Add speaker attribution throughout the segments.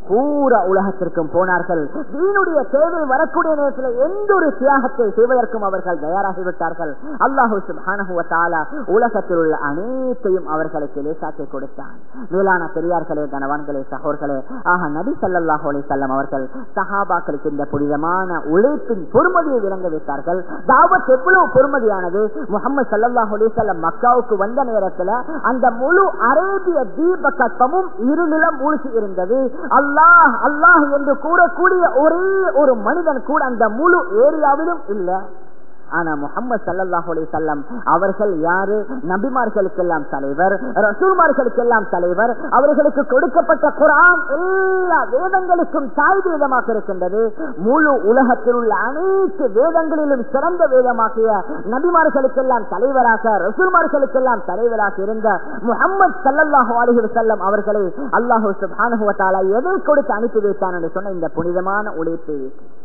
Speaker 1: பூரா உலகத்திற்கும் போனார்கள் தீனுடைய தேவை வரக்கூடிய நேரத்தில் எந்த ஒரு தியாகத்தை செய்வதற்கும் அவர்கள் தயாராகிவிட்டார்கள் அல்லாஹு சுப்ஹானஹு வ தஆலா உலகத்தில் உள்ள அனைத்தையும் அவர்களுக்கு லேசாக்கி கொடுத்தான் மேலான பெரியார்களே கணவான்களே சகோர்களே ஆக நபி ஸல்லல்லாஹு அலைஹி வஸல்லம் அவர்கள் சஹாபாக்களுக்கு இந்த புனிதமான உழைப்பின் பொறுமதியை விளங்க வைத்தார்கள் தாவத் எவ்வளவு பொறுமதியானது முகமது ஸல்லல்லாஹு அலைஹி வஸல்லம் மக்காவுக்கு வந்த நேரத்துல அந்த முழு அரேபிய தீப கற்பமும் இருநிலம் மூழ்கி இருந்தது அல்லாஹ் அல்லாஹ் என்று கூறக்கூடிய ஒரே ஒரு மனிதன் கூட அந்த முழு ஏரியாவிலும் இல்ல ஆனா முகமது சல்லல்லாஹு அலைஹி வஸல்லம் அவர்கள் யாரு நபிமார்களுக்கெல்லாம் தலைவர் ரசூல்மார்களுக்கெல்லாம் தலைவர் அவர்களுக்கு கொடுக்கப்பட்ட குர்ஆன் எல்லா வேதங்களுக்கும் தாய் வேதமாக இருக்கின்றது முழு உலகத்தில் உள்ள அனைத்து வேதங்களிலும் சிறந்த வேதமாகிய நபிமார்களுக்கெல்லாம் தலைவராக ரசூல்மார்களுக்கெல்லாம் தலைவராக இருந்த முகமது சல்லல்லாஹு அலைஹி வஸல்லம் அவர்களை அல்லாஹு சுப்ஹானஹு வ தஆலா எதை கொடுத்து அனுப்பி வைத்தான் என்று சொன்ன இந்த புனிதமான உழைப்பை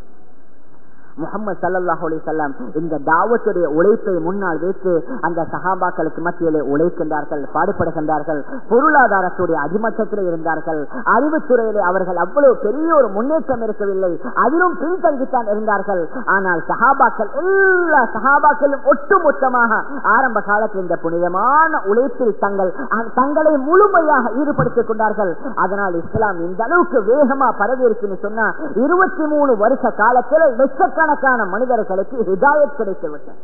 Speaker 1: முகமது சல்லாஹ் அலிசல்லாம் இந்த தாவத்துடைய உழைப்பை முன்னால் வைத்து அந்த சஹாபாக்களுக்கு மத்தியிலே உழைக்கின்றார்கள் பாடுபடுகின்றார்கள் பொருளாதாரத்துடைய அடிமட்டத்தில் இருந்தார்கள் அறிவுத்துறையிலே அவர்கள் அவ்வளவு பெரிய ஒரு முன்னேற்றம் இருக்கவில்லை அதிலும் பின்தங்கித்தான் இருந்தார்கள் ஆனால் சஹாபாக்கள் எல்லா சஹாபாக்களும் ஒட்டுமொத்தமாக ஆரம்ப காலத்தில் இந்த புனிதமான உழைப்பில் தங்கள் தங்களை முழுமையாக ஈடுபடுத்திக் கொண்டார்கள் அதனால் இஸ்லாம் இந்த அளவுக்கு வேகமா பரவி இருக்குன்னு சொன்னா இருபத்தி மூணு வருஷ காலத்தில் லட்சக்கணக்கான லட்சக்கணக்கான மனிதர்களுக்கு ஹிதாயத் கிடைத்துவிட்டது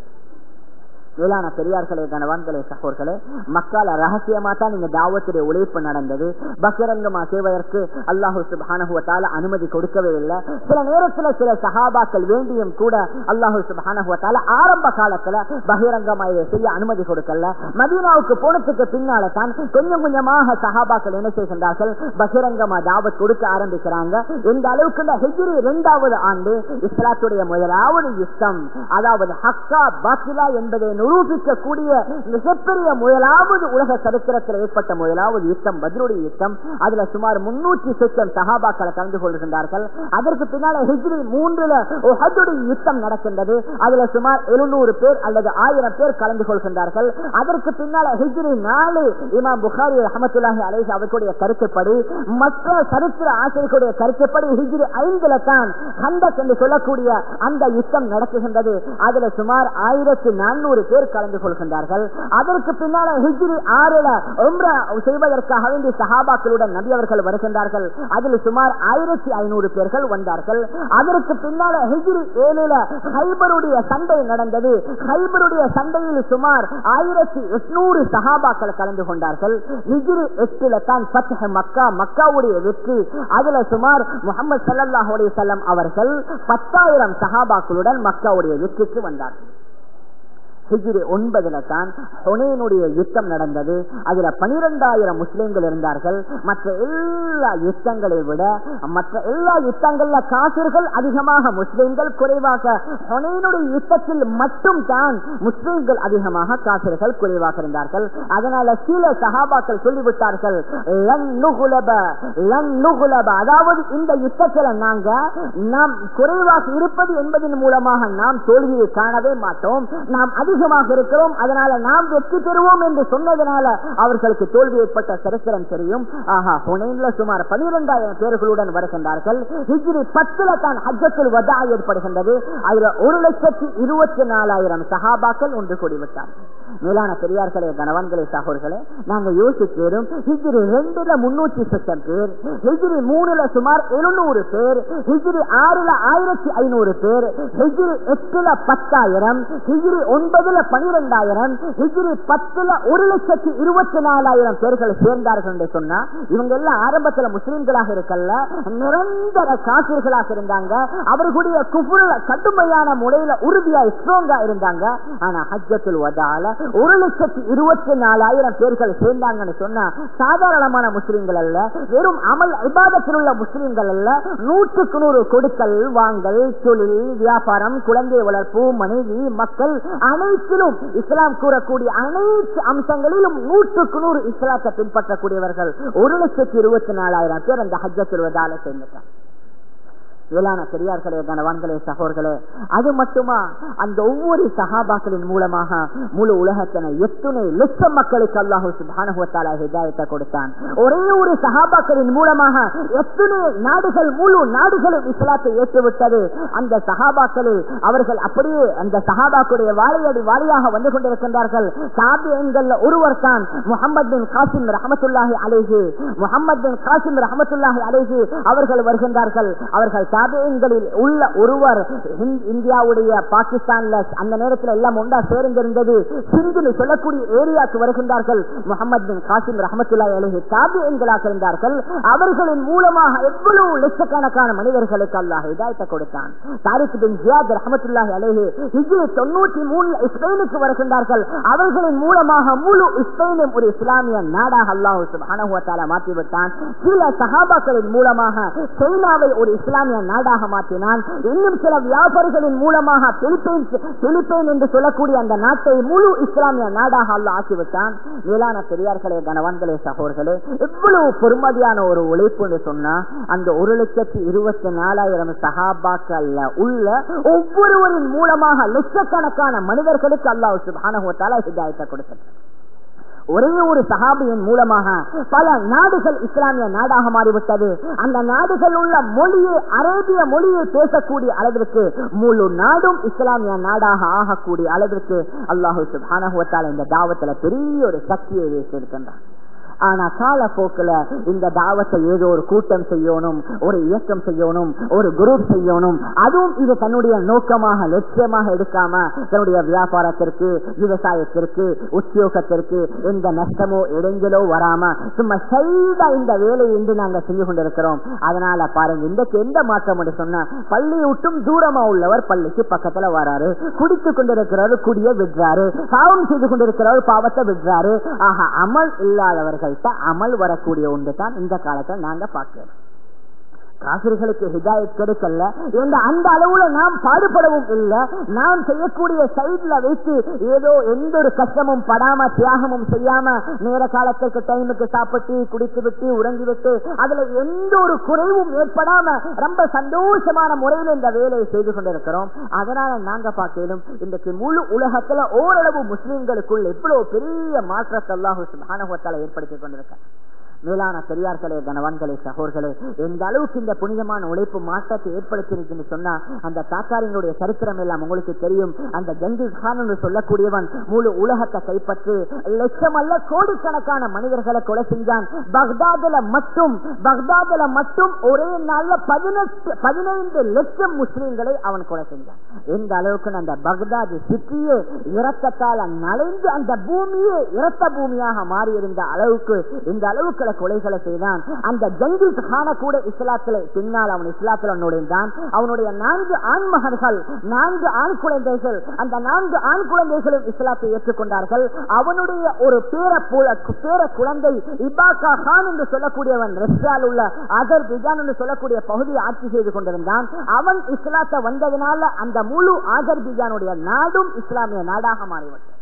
Speaker 1: மேலான பெரியார்களே கணவான்களே சகோர்களே மக்கால ரகசியமா தான் நீங்க தாவத்துடைய உழைப்பு நடந்தது பகிரங்கமா செய்வதற்கு அல்லாஹு சுபானகுவத்தால அனுமதி கொடுக்கவே இல்லை சில நேரத்துல சில சகாபாக்கள் வேண்டியும் கூட அல்லாஹு சுபானகுவத்தால ஆரம்ப காலத்துல பகிரங்கமா இதை செய்ய அனுமதி கொடுக்கல மதீனாவுக்கு போனதுக்கு பின்னால தான் கொஞ்சம் கொஞ்சமாக சகாபாக்கள் என்ன செய்கின்றார்கள் பகிரங்கமா தாவத் கொடுக்க ஆரம்பிக்கிறாங்க இந்த அளவுக்கு ஹெஜ்ரி இரண்டாவது ஆண்டு இஸ்லாத்துடைய முதலாவது யுத்தம் அதாவது ஹக்கா பாக்கிலா என்பதை நிரூபிக்கக்கூடிய மிகப்பெரிய முதலாவது உலக சரித்திரத்தில் ஏற்பட்ட முதலாவது யுத்தம் பதிலுடைய யுத்தம் அதுல சுமார் முன்னூற்றி சொச்சம் சகாபாக்களை கலந்து கொள்கின்றார்கள் அதற்கு பின்னால ஹிஜ்ரி மூன்றுல யுத்தம் நடக்கின்றது அதுல சுமார் எழுநூறு பேர் அல்லது ஆயிரம் பேர் கலந்து கொள்கின்றார்கள் அதற்கு பின்னால ஹிஜ்ரி நாலு இமாம் புகாரி அஹமத்துல்லாஹி அலேஸ் அவர்களுடைய கருத்துப்படி மற்ற சரித்திர ஆசிரியர்களுடைய கருத்துப்படி ஹிஜ்ரி ஐந்துல தான் ஹந்தக் என்று சொல்லக்கூடிய அந்த யுத்தம் நடக்குகின்றது அதுல சுமார் ஆயிரத்தி நானூறு பேர் கலந்து கொள்கின்றார்கள் அதற்கு பின்னால ஹிஜ்ரி ஆறுல உம்ரா செய்வதற்காக வேண்டி சஹாபாக்களுடன் நபி அவர்கள் வருகின்றார்கள் அதில் சுமார் ஆயிரத்தி ஐநூறு பேர்கள் வந்தார்கள் அதற்கு பின்னால ஹிஜ்ரி ஏழுல ஹைபருடைய சண்டை நடந்தது ஹைபருடைய சண்டையில் சுமார் ஆயிரத்தி எட்நூறு சஹாபாக்கள் கலந்து கொண்டார்கள் ஹிஜ்ரி எட்டுல தான் பத்ஹ மக்கா மக்காவுடைய வெற்றி அதுல சுமார் முகமது சல்லாஹ் அலையம் அவர்கள் பத்தாயிரம் சஹாபாக்களுடன் மக்காவுடைய வெற்றிக்கு வந்தார்கள் ஹிஜிரி ஒன்பதுல தான் ஹொனேனுடைய யுத்தம் நடந்தது அதுல பனிரெண்டாயிரம் முஸ்லிம்கள் இருந்தார்கள் மற்ற எல்லா யுத்தங்களை விட மற்ற எல்லா யுத்தங்கள்ல காசிர்கள் அதிகமாக முஸ்லிம்கள் குறைவாக ஹொனேனுடைய யுத்தத்தில் மட்டும் தான் முஸ்லிம்கள் அதிகமாக காசிர்கள் குறைவாக இருந்தார்கள் அதனால சில சகாபாக்கள் சொல்லிவிட்டார்கள் அதாவது இந்த யுத்தத்தில் நாங்க நாம் குறைவாக இருப்பது என்பதன் மூலமாக நாம் தோல்வியை காணவே மாட்டோம் நாம் அதிக அதிகமாக இருக்கிறோம் அதனால நாம் வெற்றி பெறுவோம் என்று சொன்னதனால அவர்களுக்கு தோல்வி ஏற்பட்ட சரித்திரம் தெரியும் ஆஹா புனேன்ல சுமார் பனிரெண்டாயிரம் பேர்களுடன் வருகின்றார்கள் ஹிஜ்ரி பத்துல தான் ஹஜ்ஜத்தில் வதா ஏற்படுகின்றது அதுல ஒரு லட்சத்தி இருபத்தி நாலாயிரம் சஹாபாக்கள் ஒன்று கூடிவிட்டார்கள் மேலான பெரியார்களே கணவன்களே சகோர்களே நாங்க யோசிக்கிறோம் ஹிஜ்ரி ரெண்டுல முன்னூத்தி சொச்சம் பேர் ஹிஜ்ரி மூணுல சுமார் எழுநூறு பேர் ஹிஜ்ரி ஆறுல ஆயிரத்தி ஐநூறு பேர் ஹிஜ்ரி எட்டுல பத்தாயிரம் ஹிஜ்ரி ஒன்பதுல பனிரெண்டாயிரம் ஹிஜ்ரி பத்துல ஒரு லட்சத்தி இருபத்தி நாலாயிரம் பேர்கள் சேர்ந்தார்கள் என்று சொன்னா இவங்க எல்லாம் ஆரம்பத்துல முஸ்லிம்களாக இருக்கல்ல நிரந்தர காசிர்களாக இருந்தாங்க அவர்களுடைய குபுல கடுமையான முறையில உறுதியா ஸ்ட்ராங்கா இருந்தாங்க ஆனா ஹஜ்ஜத்தில் வதால ஒரு லட்சத்தி இருபத்தி நாலாயிரம் பேர்கள் சேர்ந்தாங்கன்னு சொன்னா சாதாரணமான முஸ்லிம்கள் அல்ல வெறும் அமல் விவாதத்தில் உள்ள முஸ்லிம்கள் அல்ல நூற்றுக்கு நூறு கொடுக்கல் வாங்கல் தொழில் வியாபாரம் குழந்தை வளர்ப்பு மனைவி மக்கள் அனைத்திலும் இஸ்லாம் கூறக்கூடிய அனைத்து அம்சங்களிலும் நூற்றுக்கு நூறு இஸ்லாத்தை பின்பற்றக்கூடியவர்கள் ஒரு லட்சத்தி இருபத்தி நாலாயிரம் பேர் அந்த ஹஜ்ஜத்தில் வதால சேர்ந்துட்டாங்க வேளாண் பெரியார்களே கனவான்களே சகோர்களே அது மட்டுமா அந்த ஒவ்வொரு சகாபாக்களின் மூலமாக முழு உலகத்தின எத்தனை லட்சம் மக்களுக்கு அல்லாஹு சுபானுவத்தால ஹிதாயத்தை கொடுத்தான் ஒரே ஒரு சகாபாக்களின் மூலமாக எத்தனை நாடுகள் முழு நாடுகளும் இஸ்லாத்தை ஏற்றுவிட்டது அந்த சகாபாக்களில் அவர்கள் அப்படியே அந்த சகாபாக்குடைய வாழையடி வாழையாக வந்து கொண்டிருக்கின்றார்கள் சாபியங்கள் ஒருவர் தான் முகமது பின் காசிம் ரஹமத்துல்லாஹி அலேஹி முகமது பின் காசிம் ரஹமத்துல்லாஹி அலேஹி அவர்கள் வருகின்றார்கள் அவர்கள் தாபியங்களில் உள்ள ஒருவர் இந்- இந்தியாவுடைய பாகிஸ்தான்ல அந்த நேரத்தில் எல்லாம் ஒன்றா சேர்ந்திருந்தது சிந்து சொல்லக்கூடிய ஏரியாக்கு வருகின்றார்கள் முகமது பின் காசிம் ரஹமத்துல்லாஹி அலேஹி தாபியங்களாக இருந்தார்கள் அவர்களின் மூலமாக எவ்வளவு லட்சக்கணக்கான மனிதர்களுக்கு அல்லாஹ் இதாயத்தை கொடுத்தான் தாரிக் பின் ஜியாத் ரஹமத்துல்லாஹி அலேஹி ஹிஜ்ரி தொண்ணூற்றி மூணுல ஸ்பெயினுக்கு வருகின்றார்கள் அவர்களின் மூலமாக முழு ஸ்பெயினும் ஒரு இஸ்லாமிய நாடாக அல்லாஹு சுப்ஹானஹு வ தஆலா மாற்றி விட்டான் சில சஹாபாக்களின் மூலமாக சைனாவை ஒரு இஸ்லாமிய நாடாக மாற்றினான் இன்னும் சில வியாபாரிகளின் மூலமாக பிலிப்பைன்ஸ் பிலிப்பைன் என்று சொல்லக்கூடிய அந்த நாட்டை முழு இஸ்லாமிய நாடாக அல்லாஹ் ஆக்கிவிட்டான் மேலான பெரியார்களே கணவான்களே சகோர்களே எவ்வளவு பொறுமதியான ஒரு உழைப்புன்னு சொன்னா அந்த ஒரு லட்சத்தி இருபத்தி நாலாயிரம் சஹாபாக்கள்ல உள்ள ஒவ்வொருவரின் மூலமாக லட்சக்கணக்கான மனிதர்களுக்கு அல்லாஹ் சுப்ஹானஹு வ தஆலா ஹிதாயத்தை கொடுத்தார் ஒரே ஒரு சஹாபியின் மூலமாக பல நாடுகள் இஸ்லாமிய நாடாக மாறிவிட்டது அந்த நாடுகள் உள்ள மொழியை அரேபிய மொழியை பேசக்கூடிய அளவிற்கு முழு நாடும் இஸ்லாமிய நாடாக ஆகக்கூடிய அளவிற்கு அல்லாஹு சுப்ஹானஹு வ தஆலா இந்த தாவத்துல பெரிய ஒரு சக்தியை வைத்திருக்கின்றான் ஆனா காலப்போக்கில் இந்த தாவத்தை ஏதோ ஒரு கூட்டம் செய்யணும் ஒரு இயக்கம் செய்யணும் ஒரு குரூப் செய்யணும் அதுவும் இது தன்னுடைய நோக்கமாக லட்சியமாக எடுக்காம தன்னுடைய வியாபாரத்திற்கு விவசாயத்திற்கு உத்தியோகத்திற்கு எந்த நஷ்டமோ இடைஞ்சலோ வராம சும்மா சைடா இந்த வேலையை இன்று நாங்க செஞ்சு கொண்டிருக்கிறோம் அதனால பாருங்க இன்றைக்கு எந்த மாற்றம் என்று சொன்னா பள்ளி விட்டும் தூரமா உள்ளவர் பள்ளிக்கு பக்கத்துல வராரு குடித்து கொண்டிருக்கிறவர் குடிய விடுறாரு பாவம் செய்து கொண்டிருக்கிறவர் பாவத்தை விடுறாரு ஆஹா அமல் இல்லாதவர்கள்ட்ட அமல் வரக்கூடிய ஒன்று தான் இந்த காலத்துல நாங்க பார்க்கிறோம் காசிர்களுக்கு ஹிதாயத் கிடைக்கல என்ற அந்த அளவுல நாம் பாடுபடவும் இல்லை நாம் செய்யக்கூடிய சைட்ல வைத்து ஏதோ எந்த ஒரு கஷ்டமும் படாம தியாகமும் செய்யாம நேர காலத்திற்கு டைமுக்கு சாப்பிட்டு குடித்து விட்டு உறங்கி விட்டு அதுல எந்த ஒரு குறைவும் ஏற்படாம ரொம்ப சந்தோஷமான முறையில் இந்த வேலையை செய்து கொண்டிருக்கிறோம் அதனால நாங்க பார்க்கலும் இன்றைக்கு முழு உலகத்துல ஓரளவு முஸ்லிம்களுக்குள் எவ்வளவு பெரிய மாற்றத்தை அல்லாஹு சுபானகத்தால ஏற்படுத்தி கொண்டிருக்காங்க மேலான பெரியார்களே கனவான்களே சகோர்களே எந்த அளவுக்கு இந்த புனிதமான உழைப்பு மாற்றத்தை ஏற்படுத்தியிருக்குன்னு சொன்னா அந்த தாத்தாரிங்களுடைய சரித்திரம் எல்லாம் உங்களுக்கு தெரியும் அந்த ஜங்கிஸ் கான் என்று சொல்லக்கூடியவன் முழு உலகத்தை கைப்பற்றி லட்சம் அல்ல கோடிக்கணக்கான மனிதர்களை கொலை செஞ்சான் பக்தாதுல மட்டும் பக்தாதுல மட்டும் ஒரே நாள்ல பதினெட்டு பதினைந்து லட்சம் முஸ்லிம்களை அவன் கொலை செஞ்சான் எந்த அளவுக்கு அந்த பக்தாது சிட்டியே இரத்தத்தால நனைந்து அந்த பூமியே இரத்த பூமியாக மாறி இருந்த அளவுக்கு இந்த அளவுக்கு கொலைகளை செய்தான் அந்த ஜங்கிஸ் கான கூட இஸ்லாத்துல பின்னால் அவன் இஸ்லாத்துல நுழைந்தான் அவனுடைய நான்கு ஆண் மகன்கள் நான்கு ஆண் குழந்தைகள் அந்த நான்கு ஆண் குழந்தைகளும் இஸ்லாத்தை ஏற்றுக்கொண்டார்கள் அவனுடைய ஒரு பேர புல- பேர குழந்தை இபாக்கா கான் என்று சொல்லக்கூடியவன் ரஷ்யாவில் உள்ள அதர் என்று சொல்லக்கூடிய பகுதியை ஆட்சி செய்து கொண்டிருந்தான் அவன் இஸ்லாத்தை வந்ததனால அந்த முழு ஆசர்பிஜானுடைய நாடும் இஸ்லாமிய நாடாக மாறிவிட்டது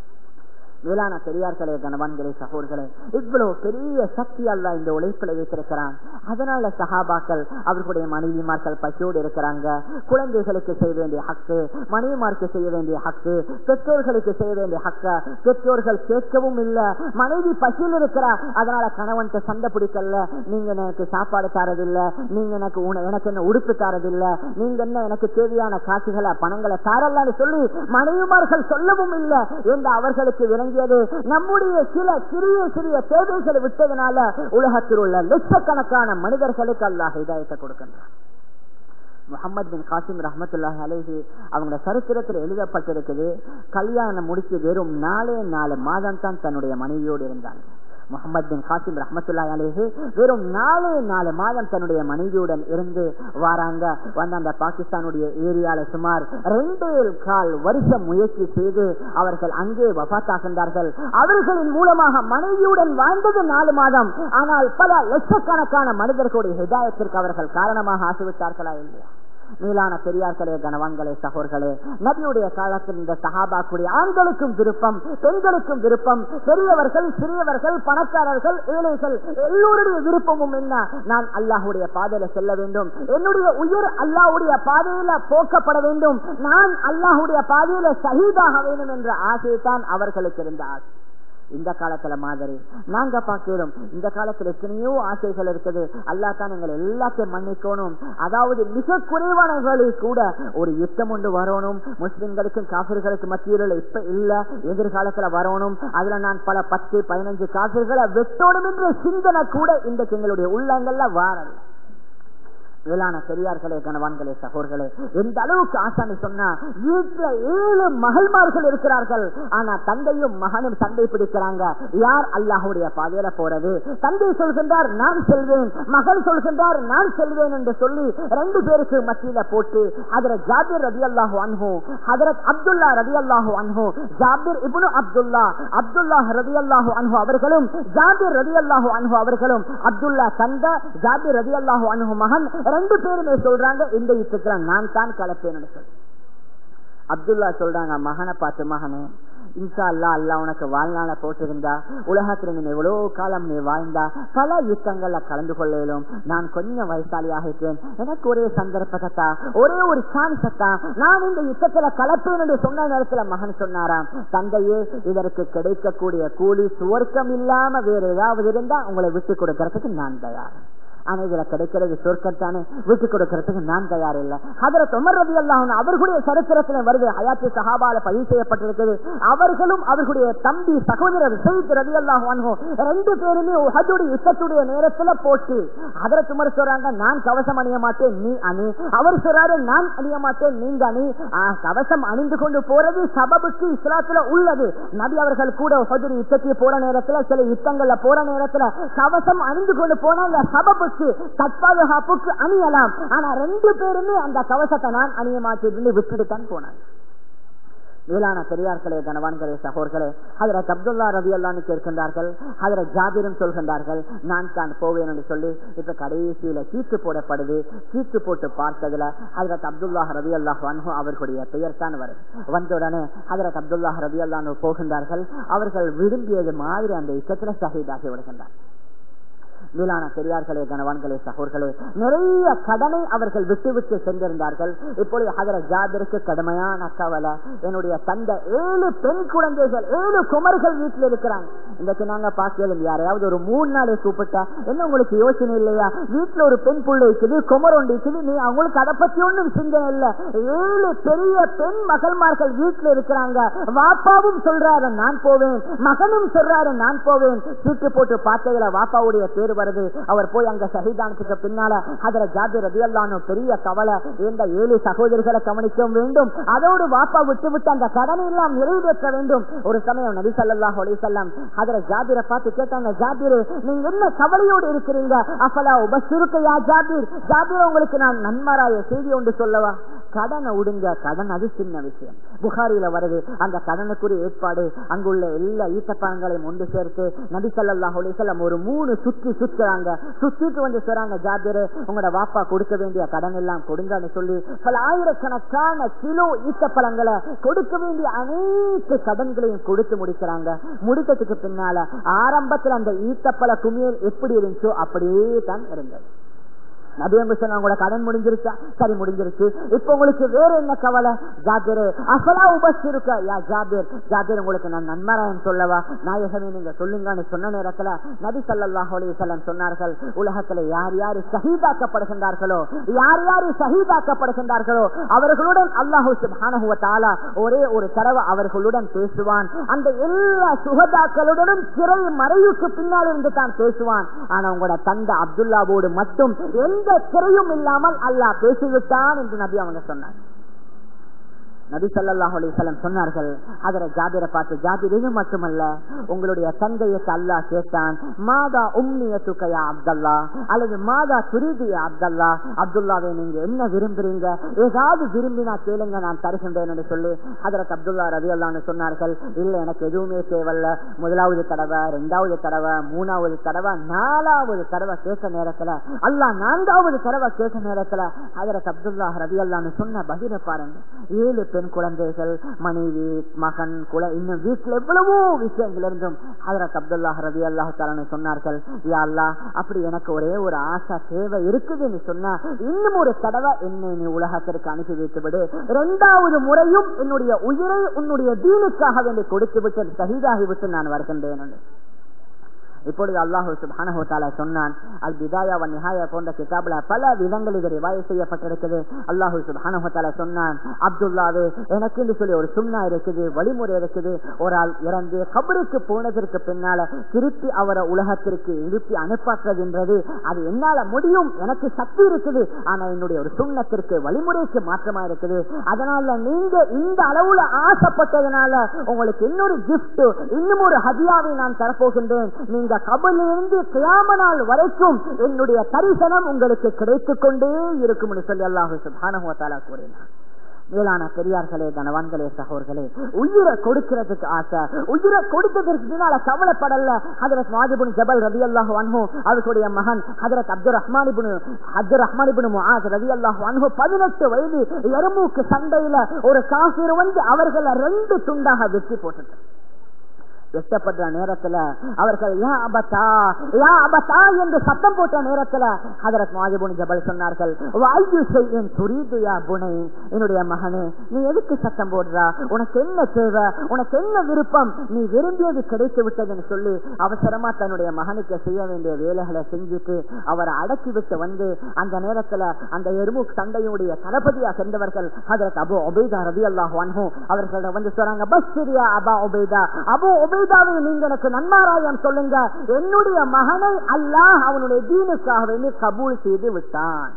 Speaker 1: மேலான பெரியார்களே கணவான்களே சகோதர்களே இவ்வளவு பெரிய சக்தி அல்ல இந்த உழைப்பில் வைத்திருக்கிறான் அதனால சஹாபாக்கள் அவர்களுடைய மனைவிமார்கள் பசியோடு இருக்கிறாங்க குழந்தைகளுக்கு செய்ய வேண்டிய ஹக்கு மனைவிமாருக்கு செய்ய வேண்டிய ஹக்கு பெற்றோர்களுக்கு செய்ய வேண்டிய ஹக்க பெற்றோர்கள் கேட்கவும் இல்லை மனைவி பசியில் இருக்கிறா அதனால கணவன்கிட்ட சண்டை பிடிக்கல நீங்க எனக்கு சாப்பாடு தரதில்ல நீங்க எனக்கு உண- எனக்கு என்ன உடுப்பு தரதில்ல நீங்க என்ன எனக்கு தேவையான காட்சிகளை பணங்களை தரலன்னு சொல்லி மனைவிமார்கள் சொல்லவும் இல்லை என்று அவர்களுக்கு விளங்கியது நம்முடைய சில சிறிய சிறிய தேவைகளை விட்டதனால உலகத்தில் உள்ள லட்சக்கணக்கான மனிதர்களுக்கு அல்லாஹ் இதாயத்தை கொடுக்கின்றான் முகமது பின் காசிம் ரஹமத்துல்லாஹி அலைஹி அவங்க சரித்திரத்தில் எழுதப்பட்டிருக்குது கல்யாணம் முடிச்சு வெறும் நாலே நாலு மாதம் தான் தன்னுடைய மனைவியோடு இருந்தாங்க முகமது பின் காசிம் ரஹமத்துல்லாஹி அலைஹி வெறும் நாலே நாலு மாதம் தன்னுடைய மனைவியுடன் இருந்து வாராங்க வந்து அந்த பாகிஸ்தானுடைய ஏரியால சுமார் ரெண்டே கால் வருஷம் முயற்சி செய்து அவர்கள் அங்கே வபாத்தாகின்றார்கள் அவர்களின் மூலமாக மனைவியுடன் வாழ்ந்தது நாலு மாதம் ஆனால் பல லட்சக்கணக்கான மனிதர்களுடைய ஹிதாயத்திற்கு அவர்கள் காரணமாக ஆசிவிட்டார்களா இல்லையா மேலான பெரியார்களே கனவான்களே சகோர்களே நபியுடைய காலத்தில் இந்த சஹாபாக்குடைய ஆண்களுக்கும் விருப்பம் பெண்களுக்கும் விருப்பம் பெரியவர்கள் சிறியவர்கள் பணக்காரர்கள் ஏழைகள் எல்லோருடைய விருப்பமும் என்ன நான் அல்லாஹுடைய பாதையில செல்ல வேண்டும் என்னுடைய உயிர் அல்லாஹுடைய பாதையில போக்கப்பட வேண்டும் நான் அல்லாஹுடைய பாதையில ஷஹீதாக வேண்டும் என்ற ஆசைதான் அவர்களுக்கு இருந்த ஆசை இந்த காலத்துல மாதிரி நாங்க பார்க்கிறோம் இந்த காலத்துல எத்தனையோ ஆசைகள் இருக்குது அல்லா தான் எங்களை எல்லாத்தையும் மன்னிக்கணும் அதாவது மிக குறைவானவர்களில் கூட ஒரு யுத்தம் ஒன்று வரணும் முஸ்லிம்களுக்கும் காபிர்களுக்கு மத்தியில் இப்ப இல்ல எதிர்காலத்துல வரணும் அதுல நான் பல பத்து பதினஞ்சு காபிர்களை வெட்டணும் என்ற சிந்தனை கூட இன்றைக்கு எங்களுடைய உள்ளங்கள்ல வாரல வேளாண் பெரியார்களே கணவான்களே சகோர்களே எந்த அளவுக்கு ஆசாமி சொன்னா வீட்டுல ஏழு மகள்மார்கள் இருக்கிறார்கள் ஆனா தந்தையும் மகனும் சண்டை பிடிக்கிறாங்க யார் அல்லாஹுடைய பாதையில போறது தந்தை சொல்கின்றார் நான் செல்வேன் மகன் சொல்கின்றார் நான் செல்வேன் என்று சொல்லி ரெண்டு பேருக்கு மத்தியில போட்டு அதுல ஜாபிர் ரதி அல்லாஹு அன்ஹோ ஹதரத் அப்துல்லா ரதி அல்லாஹு அன்ஹோ ஜாபிர் இப்னு அப்துல்லா அப்துல்லா ரதி அல்லாஹு அன்ஹோ அவர்களும் ஜாபிர் ரதி அல்லாஹு அன்ஹோ அவர்களும் அப்துல்லா தந்த ஜாபிர் ரதி அல்லாஹு அன்ஹு மகன் ரெண்டு பேருமே சொல்றாங்க இந்த யுத்தத்துல நான் தான் கலப்பேன்னு சொல்லி அப்துல்லா சொல்றாங்க மகனை பார்த்து மகனே இன்சா அல்லா அல்லா உனக்கு வாழ்நாள போட்டிருந்தா உலகத்துல நீ எவ்வளவு காலம் நீ வாழ்ந்தா பல யுத்தங்கள்ல கலந்து கொள்ளும் நான் கொஞ்சம் வயசாளியாக இருக்கேன் எனக்கு ஒரே சந்தர்ப்பத்தா ஒரே ஒரு சான்ஸ் நான் இந்த யுத்தத்துல கலப்பேன் என்று சொன்ன நேரத்துல மகன் சொன்னாராம் தந்தையே இதற்கு கிடைக்கக்கூடிய கூலி சுவர்க்கம் இல்லாம வேற ஏதாவது இருந்தா உங்களை விட்டு கொடுக்கறதுக்கு நான் தயார் ஆனா இதுல கிடைக்கிறது சொர்க்கத்தானே விட்டு கொடுக்கறதுக்கு நான் தயார் இல்லை அதுல தொமர் ரவி அல்லாஹ் அவர்களுடைய சரித்திரத்துல வருது ஹயாத்தி சஹாபால பதிவு செய்யப்பட்டிருக்கிறது அவர்களும் அவர்களுடைய தம்பி சகோதரர் செய்த் ரவி அல்லாஹ் ரெண்டு பேருமே உஹதுடைய யுத்தத்துடைய நேரத்துல போட்டு அதர துமர் சொல்றாங்க நான் கவசம் அணிய மாட்டேன் நீ அணி அவர் சொல்றாரு நான் அணிய மாட்டேன் நீங்க அணி கவசம் அணிந்து கொண்டு போறது சபபுக்கு இஸ்லாத்துல உள்ளது நபி அவர்கள் கூட உஹதுடைய யுத்தத்துக்கு போற நேரத்துல சில யுத்தங்கள்ல போற நேரத்துல கவசம் அணிந்து கொண்டு போனா அந்த சபபுக்கு தற்பாதுகாப்புக்கு அணியலாம் ஆனா ரெண்டு பேருமே அந்த கவசத்தை நான் அணிய மாட்டேன் விட்டுட்டு தான் போனாங்க மேலான பெரியார்களே கனவான்களே சகோர்களே அதில் அப்துல்லா ரவி அல்லான்னு கேட்கின்றார்கள் அதில் ஜாபிரும் சொல்கின்றார்கள் நான் தான் போவேன் என்று சொல்லி இப்ப கடைசியில சீட்டு போடப்படுது சீட்டு போட்டு பார்த்ததுல அதில் அப்துல்லா ரவி அல்லாஹ் அன்ஹு அவர்களுடைய பெயர் தான் வரும் வந்தவுடனே அதில் அப்துல்லா ரவி அல்லான்னு போகின்றார்கள் அவர்கள் விரும்பியது மாதிரி அந்த யுத்தத்தில் ஷஹீதாகி விடுகின்றார் மேலான பெரியார்களே கனவான்களே சகோர்களே நிறைய கடனை அவர்கள் விட்டு விட்டு சென்றிருந்தார்கள் இப்பொழுது அதர ஜாபிற்கு கடுமையான கவலை என்னுடைய தந்தை ஏழு பெண் குழந்தைகள் ஏழு குமர்கள் வீட்டில் இருக்கிறாங்க இன்றைக்கு நாங்க பார்க்கலும் யாரையாவது ஒரு மூணு நாளை கூப்பிட்டா என்ன உங்களுக்கு யோசனை இல்லையா வீட்டுல ஒரு பெண் புள்ள இருக்குது குமர் ஒன்று இருக்குது நீ அவங்களுக்கு அதை பத்தி ஒன்றும் சிந்தனை இல்லை ஏழு பெரிய பெண் மகள்மார்கள் வீட்டுல இருக்கிறாங்க வாப்பாவும் சொல்றாரு நான் போவேன் மகனும் சொல்றாரு நான் போவேன் சீட்டு போட்டு பார்த்ததுல வாப்பாவுடைய பேர் வருது அவர் போய் அங்க ஷஹீதானத்துக்கு பின்னால அதுல ஜாபிர் ரதியல்லானு பெரிய கவலை இந்த ஏழு சகோதரிகளை கவனிக்க வேண்டும் அதோடு வாப்பா விட்டு விட்டு அந்த கடனை எல்லாம் நிறைவேற்ற வேண்டும் ஒரு சமயம் நபி சல்லாஹ் அலிசல்லாம் அதுல ஜாபிரை பார்த்து கேட்டாங்க ஜாபிர் நீங்க என்ன கவலையோடு இருக்கிறீங்க அப்பலா உபசிருக்கையா ஜாபிர் ஜாபிர் உங்களுக்கு நான் நன்மராய செய்தி ஒன்று சொல்லவா கடனை விடுங்க கடன் அது சின்ன விஷயம் புகாரில வருது அந்த கடனுக்குரிய ஏற்பாடு அங்குள்ள எல்லா ஈட்டப்பழங்களையும் ஒன்று சேர்த்து நபி சல்லாஹ் அலிசல்லாம் ஒரு மூணு சுற்றி சுத்துறாங்க சுத்திட்டு வந்து சொல்றாங்க ஜாபிரு உங்களோட வாப்பா கொடுக்க வேண்டிய கடன் எல்லாம் கொடுங்கன்னு சொல்லி பல ஆயிரக்கணக்கான கிலோ ஈட்டப்பழங்களை கொடுக்க வேண்டிய அனைத்து கடன்களையும் கொடுத்து முடிக்கிறாங்க முடித்ததுக்கு பின்னால ஆரம்பத்தில் அந்த ஈட்டப்பழ குமியல் எப்படி இருந்துச்சோ அப்படியே தான் இருந்தது நபியங்க சொன்னாங்க கடன் முடிஞ்சிருச்சா சரி முடிஞ்சிருச்சு இப்ப உங்களுக்கு வேற என்ன கவலை ஜாபிர் அசலா உபசிருக்க யா ஜாபிர் ஜாபிர் உங்களுக்கு நான் நன்மராயன் சொல்லவா நாயகமே நீங்க சொல்லுங்கன்னு சொன்ன நேரத்துல நபி சல்லாஹ் அலிசல்லம் சொன்னார்கள் உலகத்துல யார் யாரு சகிதாக்கப்படுகின்றார்களோ யார் யாரு சகிதாக்கப்படுகின்றார்களோ அவர்களுடன் அல்லாஹூ சுபானஹுவத்தாலா ஒரே ஒரு தடவை அவர்களுடன் பேசுவான் அந்த எல்லா சுகதாக்களுடனும் சிறை மறைவுக்கு பின்னால் இருந்து தான் பேசுவான் ஆனா உங்களோட தந்தை அப்துல்லாவோடு மட்டும் எந்த எந்த சிறையும் இல்லாமல் அல்லாஹ் பேசிவிட்டான் என்று நபி அவங்க சொன்னாங்க நபி ஸல்லல்லாஹு அலைஹி வஸல்லம் சொன்னார்கள் அதர ஜாபிரை பார்த்து ஜாபிர் இது மட்டுமல்ல உங்களுடைய தந்தையக்கு அல்லாஹ் கேட்டான் மாதா உம்னியத்துக்க யா அப்தல்லா அல்லது மாதா துரிது யா அப்தல்லா அப்துல்லாவை நீங்க என்ன விரும்புறீங்க ஏதாவது விரும்பினா கேளுங்க நான் தருகின்றேன் என்று சொல்லி அதற்கு அப்துல்லா ரவி அல்லான்னு சொன்னார்கள் இல்ல எனக்கு எதுவுமே தேவையில்ல முதலாவது தடவை ரெண்டாவது தடவை மூணாவது தடவை நாலாவது தடவை கேட்ட நேரத்துல அல்லாஹ் நான்காவது தடவை கேட்ட நேரத்துல அதற்கு அப்துல்லா ரவி அல்லான்னு சொன்ன பதில பாருங்க ஏழு பெண் குழந்தைகள் மனைவி மகன் குல இன்னும் வீட்டுல எவ்வளவோ விஷயங்கள் இருந்தும் அதற்கு அப்துல்லா ரவி அல்லாஹ் தாலான்னு சொன்னார்கள் யா அல்லாஹ் அப்படி எனக்கு ஒரே ஒரு ஆசை தேவை இருக்குதுன்னு சொன்னா இன்னும் ஒரு தடவை என்னை நீ உலகத்திற்கு அனுப்பி வைத்து விடு இரண்டாவது முறையும் என்னுடைய உயிரை உன்னுடைய தீனுக்காக வேண்டி கொடுத்து விட்டு சகிதாகி விட்டு நான் வருகின்றேன் என்று. இப்பொழுது அல்லாஹு சுப்ஹானஹு வ தஆலா சொன்னான் அல் பிதாயா வ நிஹாயா போன்ற கிதாபுல பல விதங்கள் இது ரிவாய செய்யப்பட்டிருக்குது அல்லாஹு சுப்ஹானஹு வ தஆலா சொன்னான் அப்துல்லாவே எனக்கு என்று சொல்லி ஒரு சுன்னா இருக்குது வழிமுறை இருக்குது ஒரு ஆள் இறந்து கபருக்கு போனதற்கு பின்னால திருப்பி அவரை உலகத்திற்கு எழுப்பி அனுப்பாற்றுகின்றது அது என்னால முடியும் எனக்கு சக்தி இருக்குது ஆனா என்னுடைய ஒரு சுண்ணத்திற்கு வழிமுறைக்கு மாற்றமா இருக்குது அதனால நீங்க இந்த அளவுல ஆசைப்பட்டதுனால உங்களுக்கு இன்னொரு கிஃப்ட் இன்னும் ஒரு ஹதியாவை நான் தரப்போகின்றேன் நீங்க கபலிலிருந்து கியாம நாள் வரைக்கும் என்னுடைய தரிசனம் உங்களுக்கு கிடைத்துக் கொண்டே இருக்கும் சொல்லி அல்லாஹு சுப்ஹானஹு வ தஆலா கூறினார் மேலான பெரியார்களே கனவான்களே சகோர்களே உயிரை கொடுக்கிறதுக்கு ஆசை உயிரை கொடுத்ததற்கு பின்னால கவலைப்படல ஹதரத் வாஜிபுன் ஜபல் ரவி அல்லாஹு அன்ஹு அவர்களுடைய மகன் ஹதரத் அப்துல் ரஹ்மானிபுன் அப்துல் ரஹ்மானிபுன் முஆஸ் ரவி அல்லாஹு அன்ஹு பதினெட்டு வயது எறும்புக்கு சண்டையில ஒரு காசிர் வந்து அவர்களை ரெண்டு துண்டாக வெட்டி போட்டுட்டு வெட்டப்படுற நேரத்துல அவர்கள் யா அபத்தா யா அபத்தா என்று சத்தம் போட்ட நேரத்துல ஹதரத் மாஜிபுன் ஜபல் சொன்னார்கள் வாயு செய்யும் துரிது யா புனை என்னுடைய மகனே நீ எதுக்கு சத்தம் போடுறா உனக்கு என்ன தேவை உனக்கு என்ன விருப்பம் நீ விரும்பியது கிடைத்து விட்டதுன்னு சொல்லி அவசரமா தன்னுடைய மகனுக்கு செய்ய வேண்டிய வேலைகளை செஞ்சுட்டு அவரை அடக்கி விட்டு வந்து அந்த நேரத்துல அந்த எருமு சண்டையுடைய தளபதியா சென்றவர்கள் ஹதரத் அபு ஒபைதா ரவி அல்லாஹ் அவர்களிடம் வந்து சொல்றாங்க பஸ் சரியா அபா ஒபைதா அபு ஒபைதாவை நீங்க எனக்கு நன்மாராயம் சொல்லுங்க என்னுடைய மகனை அல்லாஹ் அவனுடைய தீனுக்காக வேண்டி கபூல் செய்து விட்டான்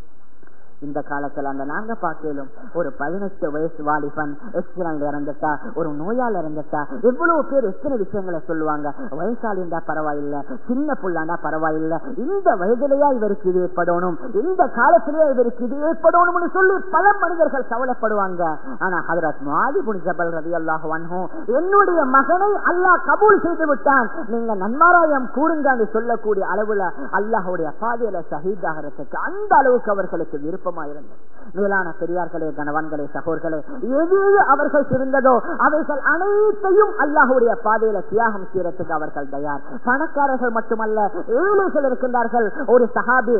Speaker 1: இந்த காலத்துல அந்த நாங்க பார்க்கலும் ஒரு பதினெட்டு வயசு வாலிபன் எக்ஸிடன்ட் இறந்துட்டா ஒரு நோயால் இறந்துட்டா எவ்வளவு பேர் எத்தனை விஷயங்களை சொல்லுவாங்க வயசாளிந்தா பரவாயில்ல சின்ன புள்ளாண்டா பரவாயில்ல இந்த வயதிலேயா இவருக்கு இது ஏற்படணும் இந்த காலத்திலேயே இவருக்கு இது ஏற்படணும்னு சொல்லி பல மனிதர்கள் கவலைப்படுவாங்க ஆனா ஹதரத் மாதிபுன் ஜபல் ரவி அல்லாஹ் என்னுடைய மகனை அல்லாஹ் கபூல் செய்து விட்டான் நீங்க நன்மாராயம் கூறுங்கன்னு சொல்லக்கூடிய அளவுல அல்லாஹுடைய பாதையில ஷஹீதாகிறதுக்கு அந்த அளவுக்கு அவர்களுக்கு விருப்பமா இருந்தது மேலான பெரியார்களே கணவான்களே சகோர்களே எது அவர்கள் இருந்ததோ அவைகள் அனைத்தையும் அல்லாஹுடைய பாதையில தியாகம் செய்யறதுக்கு அவர்கள் தயார் பணக்காரர்கள் மட்டுமல்ல ஏழைகள் இருக்கின்றார்கள் ஒரு சஹாபி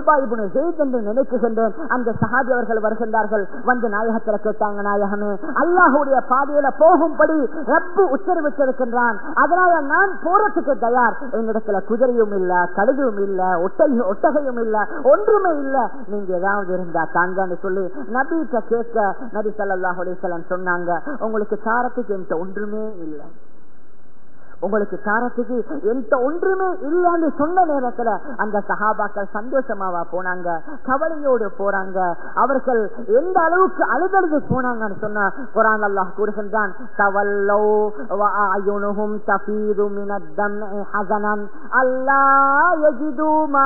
Speaker 1: என்று நினைக்குகின்றேன் அந்த சஹாபி அவர்கள் வருகின்றார்கள் வந்து நாயகத்தில் கேட்டாங்க நாயகமே அல்லாஹுடைய பாதையில போகும்படி ரப்பு உத்தரவிட்டிருக்கின்றான் அதனால நான் போறதுக்கு தயார் என்னிடத்துல குதிரையும் இல்ல கழுதும் இல்ல ஒட்டகை ஒட்டகையும் இல்ல ஒன்றுமே இல்ல நீங்க ஏதாவது இருந்தா தாங்கன்னு சொல்லி நபிட்ட கேட்க நபி ஸல்லல்லாஹு அலைஹி வஸல்லம் சொன்னாங்க உங்களுக்கு சாரத்துக்கு என்கிட்ட ஒன்றுமே இல்லை உங்களுக்கு சாரத்துக்கு எந்த ஒன்றுமே இல்லைன்னு சொன்ன நேரத்துல அந்த சகாபாக்கள் சந்தோஷமாவா போனாங்க கவலையோடு போறாங்க அவர்கள் எந்த அளவுக்கு அழுதழுது போனாங்கன்னு சொன்னா குரான் அல்லாஹ் கூறுகின்றான் தவல்லோ வஅயுனுஹும் தஃபீது மினத் தம்இ ஹஸனன் அல்லா யஜிது மா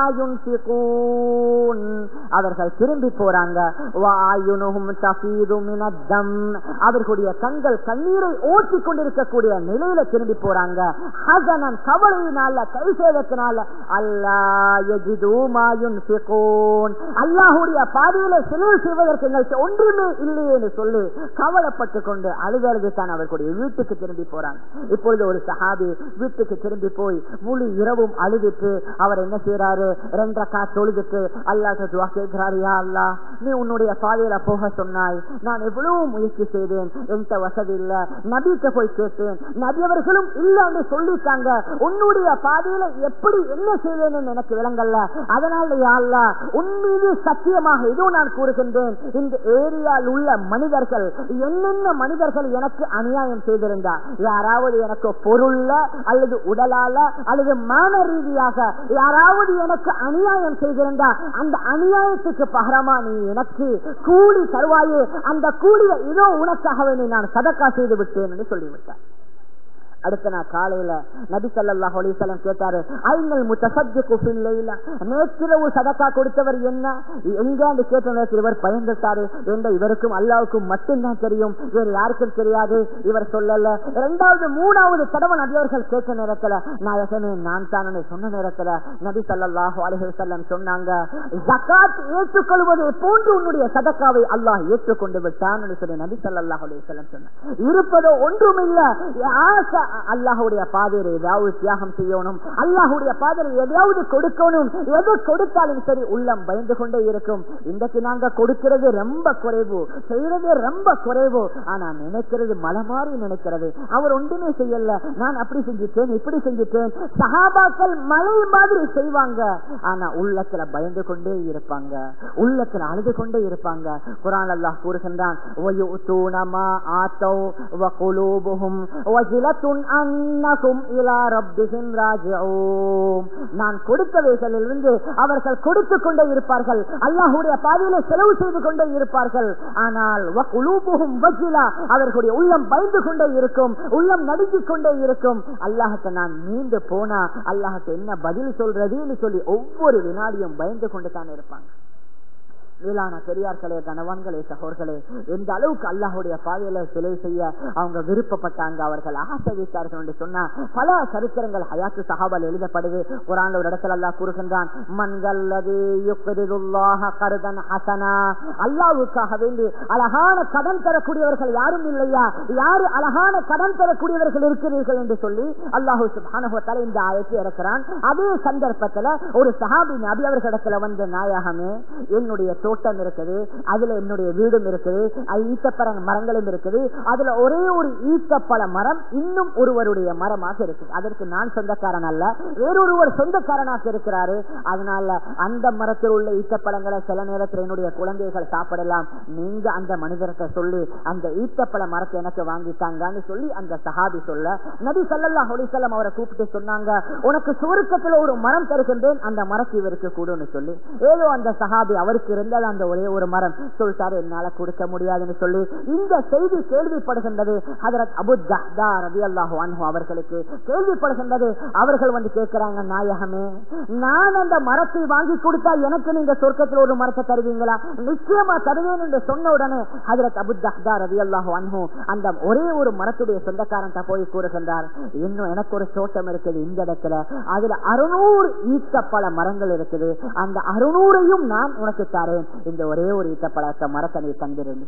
Speaker 1: யுன்ஃபிகூன் அவர்கள் திரும்பி போறாங்க வஅயுனுஹும் தஃபீது மினத் தம் அவர்களுடைய கண்கள் கண்ணீரை ஓட்டிக் கொண்டிருக்கக்கூடிய நிலையில திரும்பி போறாங்க ஹசனன் கவலையினால கை சேதத்தினால அல்லாஹுடைய பாதையில செலவு செய்வதற்கு எங்களுக்கு ஒன்றுமே இல்லையேன்னு சொல்லி கவலைப்பட்டு கொண்டு அழுதழுது தான் அவர்களுடைய வீட்டுக்கு திரும்பி போறாங்க இப்பொழுது ஒரு சஹாபி வீட்டுக்கு திரும்பி போய் முழு இரவும் அழுதுட்டு அவர் என்ன செய்யறாரு ரெண்டரை கா தொழுதுட்டு அல்லாஹ் துவா கேட்கிறாரு யா அல்லா நீ உன்னுடைய பாதையில போக சொன்னாய் நான் எவ்வளவு முயற்சி செய்தேன் எந்த வசதி இல்ல நபிக்கு போய் கேட்டேன் நபி அவர்களும் இல்ல என்று சொல்லிட்டாங்க உன்னுடைய பாதையில எப்படி என்ன செய்வேன்னு எனக்கு விளங்கல்ல அதனால யாழ்லா உன் மீது சத்தியமாக இதுவும் நான் கூறுகின்றேன் இந்த ஏரியாவில் உள்ள மனிதர்கள் என்னென்ன மனிதர்கள் எனக்கு அநியாயம் செய்திருந்தா யாராவது எனக்கு பொருள்ல அல்லது உடலால அல்லது மான ரீதியாக யாராவது எனக்கு அநியாயம் செய்திருந்தா அந்த அநியாயத்துக்கு பகரமா நீ எனக்கு கூலி தருவாயே அந்த கூலியை இதோ உனக்காக வேண்டி நான் சதக்கா செய்து விட்டேன் என்று சொல்லிவிட்டார் அடுத்த நாள் காலையில நபி ஸல்லல்லாஹு அலைஹி வஸல்லம் கேட்டாரு ஐநல் முத்தசத்திக்கு ஃபில்லைல நேற்றிரவு சதக்கா கொடுத்தவர் என்ன எங்காண்டு கேட்ட நேரத்தில் இவர் பயந்துட்டாரு என்ற இவருக்கும் அல்லாவுக்கும் மட்டும்தான் தெரியும் வேறு யாருக்கும் தெரியாது இவர் சொல்லல இரண்டாவது மூணாவது தடவை நபி அவர்கள் கேட்ட நேரத்துல நாயகனே நான் தான் சொன்ன நேரத்துல நபி ஸல்லல்லாஹு அலைஹி வஸல்லம் சொன்னாங்க ஜகாத் ஏற்றுக்கொள்வதை போன்று உன்னுடைய சதக்காவை அல்லாஹ் ஏற்றுக்கொண்டு விட்டான் என்று சொல்லி நபி ஸல்லல்லாஹு அலைஹி வஸல்லம் சொன்னார் இருப்பதோ ஒன்றுமில்ல ஆசை அல்லாஹுடைய பாதையில ஏதாவது தியாகம் செய்யணும் அல்லாஹுடைய பாதையில எதையாவது கொடுக்கணும் எது கொடுத்தாலும் சரி உள்ளம் பயந்து கொண்டே இருக்கும் இன்றைக்கு நாங்க கொடுக்கிறது ரொம்ப குறைவு செய்யறது ரொம்ப குறைவு ஆனா நினைக்கிறது மலை மாறி நினைக்கிறது அவர் ஒன்றுமே செய்யல நான் அப்படி செஞ்சுட்டேன் இப்படி செஞ்சுட்டேன் சகாபாக்கள் மலை மாதிரி செய்வாங்க ஆனா உள்ளத்துல பயந்து கொண்டே இருப்பாங்க உள்ளத்துல அழுது கொண்டே இருப்பாங்க குரான் அல்லாஹ் கூறுகின்றான் وَيُؤْتُونَ مَا آتَوْا وَقُلُوبُهُمْ وَجِلَةٌ أَنَّهُمْ إِلَى رَبِّهِمْ راجعون நான் கொடுத்தவைகளிலிருந்து அவர்கள் கொடுத்து கொண்டே இருப்பார்கள் அல்லாஹுடைய பாதையில செலவு செய்து கொண்டே இருப்பார்கள் ஆனால் وَقُلُوبُهُمْ وَجِلَةٌ அவர்களுடைய உள்ளம் பயந்து கொண்டே இருக்கும் உள்ளம் நடுங்கிக் கொண்டே இருக்கும் அல்லாஹத்தை நான் மீண்டு போனா அல்லாஹத்தை என்ன பதில் சொல்றதுன்னு சொல்லி ஒவ்வொரு வினாடியும் பயந்து கொண்டு தான் இருப்பாங்க மேலான பெரியார்களே கணவான்களே சகோர்களே எந்த அளவுக்கு அல்லாஹுடைய பாதையில சிலை செய்ய அவங்க விருப்பப்பட்டாங்க அவர்கள் ஆசைவித்தார்கள் என்று சொன்னா பல சரித்திரங்கள் ஹயாத்து சகாபால் எழுதப்படுது குரான்ல ஒரு இடத்துல அல்லாஹ் கூறுகின்றான் மன்கல்லது கருதன் ஹசனா அல்லாவுக்காக வேண்டி அழகான கடன் தரக்கூடியவர்கள் யாரும் இல்லையா யாரு அழகான கடன் தரக்கூடியவர்கள் இருக்கிறீர்கள் என்று சொல்லி அல்லாஹூ சுபானுவத்தால இந்த ஆயத்தை இறக்கிறான் அதே சந்தர்ப்பத்துல ஒரு சஹாபி நபி அவர்களிடத்துல வந்த நாயகமே என்னுடைய தோட்டம் இருக்குது அதுல என்னுடைய வீடும் இருக்குது ஈத்தப்பழ மரங்களும் இருக்குது அதுல ஒரே ஒரு ஈத்தப்பழ மரம் இன்னும் ஒருவருடைய மரமாக இருக்குது அதற்கு நான் சொந்தக்காரன் அல்ல வேறொருவர் சொந்தக்காரனாக இருக்கிறாரு அதனால அந்த மரத்தில் உள்ள ஈத்தப்பழங்களை சில நேரத்தில் என்னுடைய குழந்தைகள் சாப்பிடலாம் நீங்க அந்த மனிதர்கிட்ட சொல்லி அந்த ஈத்தப்பழ மரத்தை எனக்கு வாங்கிட்டாங்கன்னு சொல்லி அந்த சஹாபி சொல்ல நபி சல்லல்லா ஹொலிசல்லம் அவரை கூப்பிட்டு சொன்னாங்க உனக்கு சுருக்கத்துல ஒரு மரம் தருகின்றேன் அந்த மரத்தை இவருக்கு கூடுன்னு சொல்லி ஏதோ அந்த சஹாபி அவருக்கு இருந்த அந்த ஒரே ஒரு மரம் சொல்லிட்டாரு என்னால கொடுக்க முடியாதுன்னு சொல்லி இந்த செய்தி கேள்விப்படுகின்றது ஹதரத் அபு ஜஹ்தா ரவி அல்லாஹு அன்ஹு அவர்களுக்கு கேள்விப்படுகின்றது அவர்கள் வந்து கேட்கிறாங்க நாயகமே நான் அந்த மரத்தை வாங்கி கொடுத்தா எனக்கு நீங்க சொர்க்கத்தில் ஒரு மரத்தை தருவீங்களா நிச்சயமா தருவேன் என்று சொன்ன உடனே ஹதரத் அபு ஜஹ்தா ரவி அல்லாஹு அன்ஹு அந்த ஒரே ஒரு மரத்துடைய சொந்தக்காரன் போய் கூறுகின்றார் இன்னும் எனக்கு ஒரு தோட்டம் இருக்குது இந்த இடத்துல அதுல அறுநூறு ஈத்தப்பழ மரங்கள் இருக்குது அந்த அறுநூறையும் நான் உனக்கு தரேன் இந்த ஒரே ஒரு ஈட்டப்பழத்த மரத்தை நீ தந்திருந்து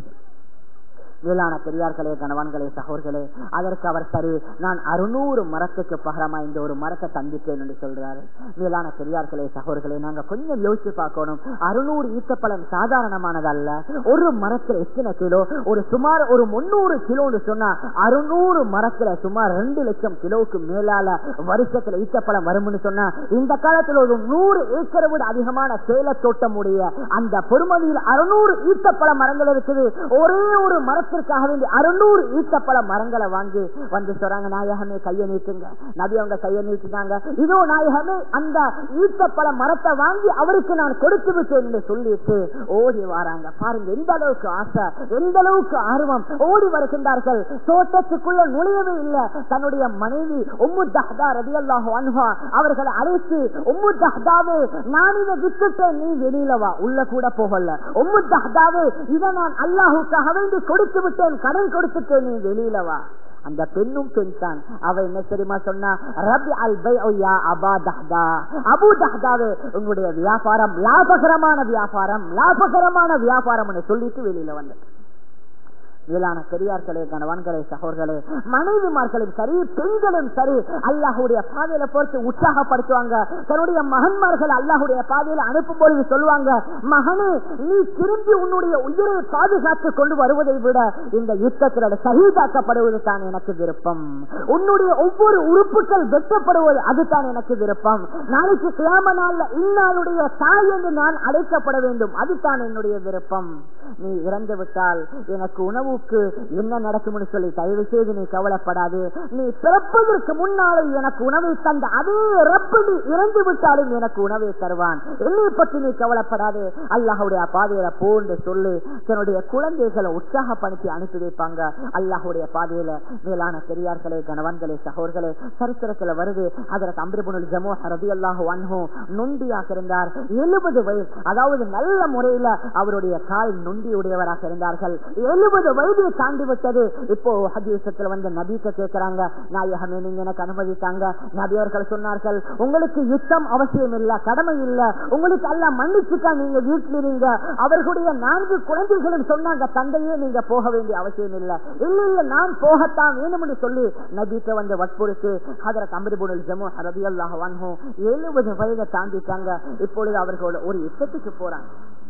Speaker 1: மேலான பெரியார்களே கணவான்களே சகோர்களே அதற்கு அவர் சரி நான் அறுநூறு மரத்துக்கு பகரமா இந்த ஒரு மரத்தை தந்திட்டேன் என்று சொல்றாரு மேலான பெரியார்களே சகோர்களே நாங்க கொஞ்சம் யோசிச்சு பார்க்கணும் அறுநூறு ஈட்டப்பழம் சாதாரணமானதல்ல ஒரு மரத்துல எத்தனை கிலோ ஒரு சுமார் ஒரு முன்னூறு கிலோன்னு சொன்னா அறுநூறு மரத்துல சுமார் ரெண்டு லட்சம் கிலோவுக்கு மேலால வருஷத்துல ஈட்டப்பழம் வரும்னு சொன்னா இந்த காலத்துல ஒரு நூறு ஏக்கரை விட அதிகமான சேல தோட்டம் உடைய அந்த பொறுமதியில் அறுநூறு ஈட்டப்பழ மரங்கள் இருக்குது ஒரே ஒரு மரத்திற்காக வேண்டி அறுநூறு ஈட்டப்பழ மரங்களை வாங்கி வந்து சொல்றாங்க நாயகமே கையை நீட்டுங்க நபி அவங்க கையை நீட்டினாங்க இதோ நாயகமே அந்த ஈட்டப்பழ மரத்தை வாங்கி அவருக்கு நான் கொடுத்து விட்டேன் என்று சொல்லிட்டு ஓடி வராங்க பாருங்க எந்த அளவுக்கு ஆசை எந்த அளவுக்கு ஆர்வம் ஓடி வருகின்றார்கள் தோட்டத்துக்குள்ள நுழையவே இல்லை தன்னுடைய மனைவி உம்மு தஹ்தா ரதி அல்லாஹு அன்ஹா அவர்களை அழைத்து உம்மு தஹ்தாவே நான் இதை விட்டுட்டேன் நீ வெளியில வா உள்ள கூட போகல உம்மு தஹ்தாவே இதை நான் அல்லாஹுக்காக வேண்டி கொடுத்து விட்டேன் கடன் கொடுத்துட்டேன் நீ வெளியில வா அந்த பெண்ணும் பெண் தான் அவ என்ன தெரியுமா சொன்னா ரபி அல் பை அபா தஹ்தா அபு தஹ்தாவே உங்களுடைய வியாபாரம் லாபகரமான வியாபாரம் லாபகரமான வியாபாரம் சொல்லிட்டு வெளியில வந்தேன் மேலான பெரியார்களே கணவான்களே சகோதர்களே மனைவிமார்களும் சரி பெண்களும் சரி அல்லாஹுடைய பாதையில பொறுத்து உற்சாகப்படுத்துவாங்க தன்னுடைய மகன்மார்கள் அல்லாஹுடைய பாதையில அனுப்பும் பொழுது சொல்லுவாங்க மகனே நீ திரும்பி உன்னுடைய உயிரை பாதுகாத்து கொண்டு வருவதை விட இந்த யுத்தத்தில் சகிதாக்கப்படுவது தான் எனக்கு விருப்பம் உன்னுடைய ஒவ்வொரு உறுப்புகள் வெட்டப்படுவது அதுதான் எனக்கு விருப்பம் நாளைக்கு கிராம நாள்ல இன்னாளுடைய தாய் என்று நான் அழைக்கப்பட வேண்டும் அதுதான் என்னுடைய விருப்பம் நீ இறந்து விட்டால் எனக்கு உணவுக்கு என்ன நடக்கும்னு சொல்லி தயவு செய்து நீ கவலைப்படாது நீ பிறப்பதற்கு முன்னாலே எனக்கு உணவை தந்த அதே ரப்பு நீ இறந்து விட்டாலும் எனக்கு உணவை தருவான் என்னை பற்றி நீ கவலைப்படாது அல்லாஹுடைய பாதையில போன்று சொல்லி தன்னுடைய குழந்தைகளை உற்சாகப்படுத்தி அனுப்பி வைப்பாங்க அல்லாஹுடைய பாதையில மேலான பெரியார்களே கணவன்களே சகோர்களே சரித்திரத்துல வருது அதற்கு அம்பிரபுனுல் ஜமோ ரதி அல்லாஹு அன்ஹோ நொண்டியாக இருந்தார் எழுபது வயது அதாவது நல்ல முறையில அவருடைய கால் நொண்டி உடையவராக இருந்தார்கள் எழுபது வயதை தாண்டி விட்டது இப்போ ஹதீசத்துல வந்து நபிக்க கேட்கிறாங்க நாயகமே நீங்க எனக்கு அனுமதித்தாங்க நபி அவர்கள் சொன்னார்கள் உங்களுக்கு யுத்தம் அவசியம் இல்ல கடமை இல்ல உங்களுக்கு அல்ல மன்னிச்சுக்கா நீங்க வீட்டில் இருங்க அவர்களுடைய நான்கு குழந்தைகளும் சொன்னாங்க தந்தையே நீங்க போக வேண்டிய அவசியம் இல்ல இல்ல இல்ல நான் போகத்தான் வேணும்னு சொல்லி நபிக்க வந்து வற்புறுத்து அதற்கு அமிர்புடல் ஜமு ரபி அல்லாஹ் எழுபது வயதை தாண்டிட்டாங்க இப்பொழுது அவர்களோட ஒரு யுத்தத்துக்கு போறாங்க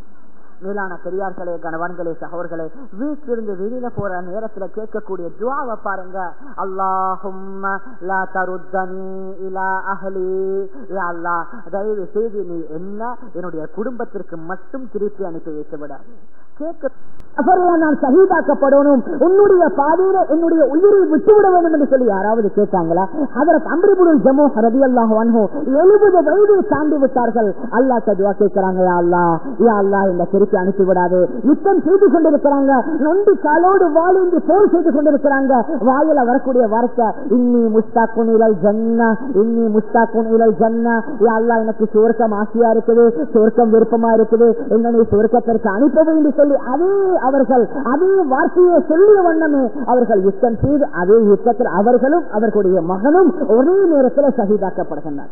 Speaker 1: மேலான பெரியார்களே கணவன்களே சகோர்களே வீட்டிலிருந்து வெளியில போற நேரத்துல கேட்கக்கூடிய துவாவை பாருங்க அல்லாஹும் லா தருத்தனி இலா அஹ்லி யா அல்லாஹ் தயவு செய்து நீ என்ன என்னுடைய குடும்பத்திற்கு மட்டும் திருப்பி அனுப்பி வைத்து விட கேட்க நான் சகிதாக்கப்படணும் உன்னுடைய பாதையில என்னுடைய உயிரை விட்டுவிட வேண்டும் என்று சொல்லி யாராவது கேட்டாங்களா அதற்கு அம்பிரிபுடன் ஜமோ ரவி அல்லாஹ் வான்ஹோ எழுபது வயதை தாண்டி விட்டார்கள் அல்லா ததுவா கேட்கிறாங்க யா அல்லா யா அல்லா இந்த திருப்பி அனுப்பி விடாது யுத்தம் செய்து கொண்டிருக்கிறாங்க நொண்டி காலோடு வாழ்ந்து போர் செய்து கொண்டிருக்கிறாங்க வாயில வரக்கூடிய வார்த்தை இன்னி முஸ்தாக்குன் இலல் ஜன்னா இன்னி முஸ்தாக்குன் இலல் ஜன்னா யா அல்லா எனக்கு சுவர்க்கம் ஆசையா இருக்குது சுவர்க்கம் விருப்பமா இருக்குது என்னை சுவர்க்கத்திற்கு அனுப்ப வேண்டும் சொல்லி அதே அவர்கள் அதே வார்த்தையை சொல்லிய வண்ணமே அவர்கள் யுத்தம் செய்து அதே யுத்தத்தில் அவர்களும் அவர்களுடைய மகனும் ஒரே நேரத்தில் சகிதாக்கப்படுகின்றனர்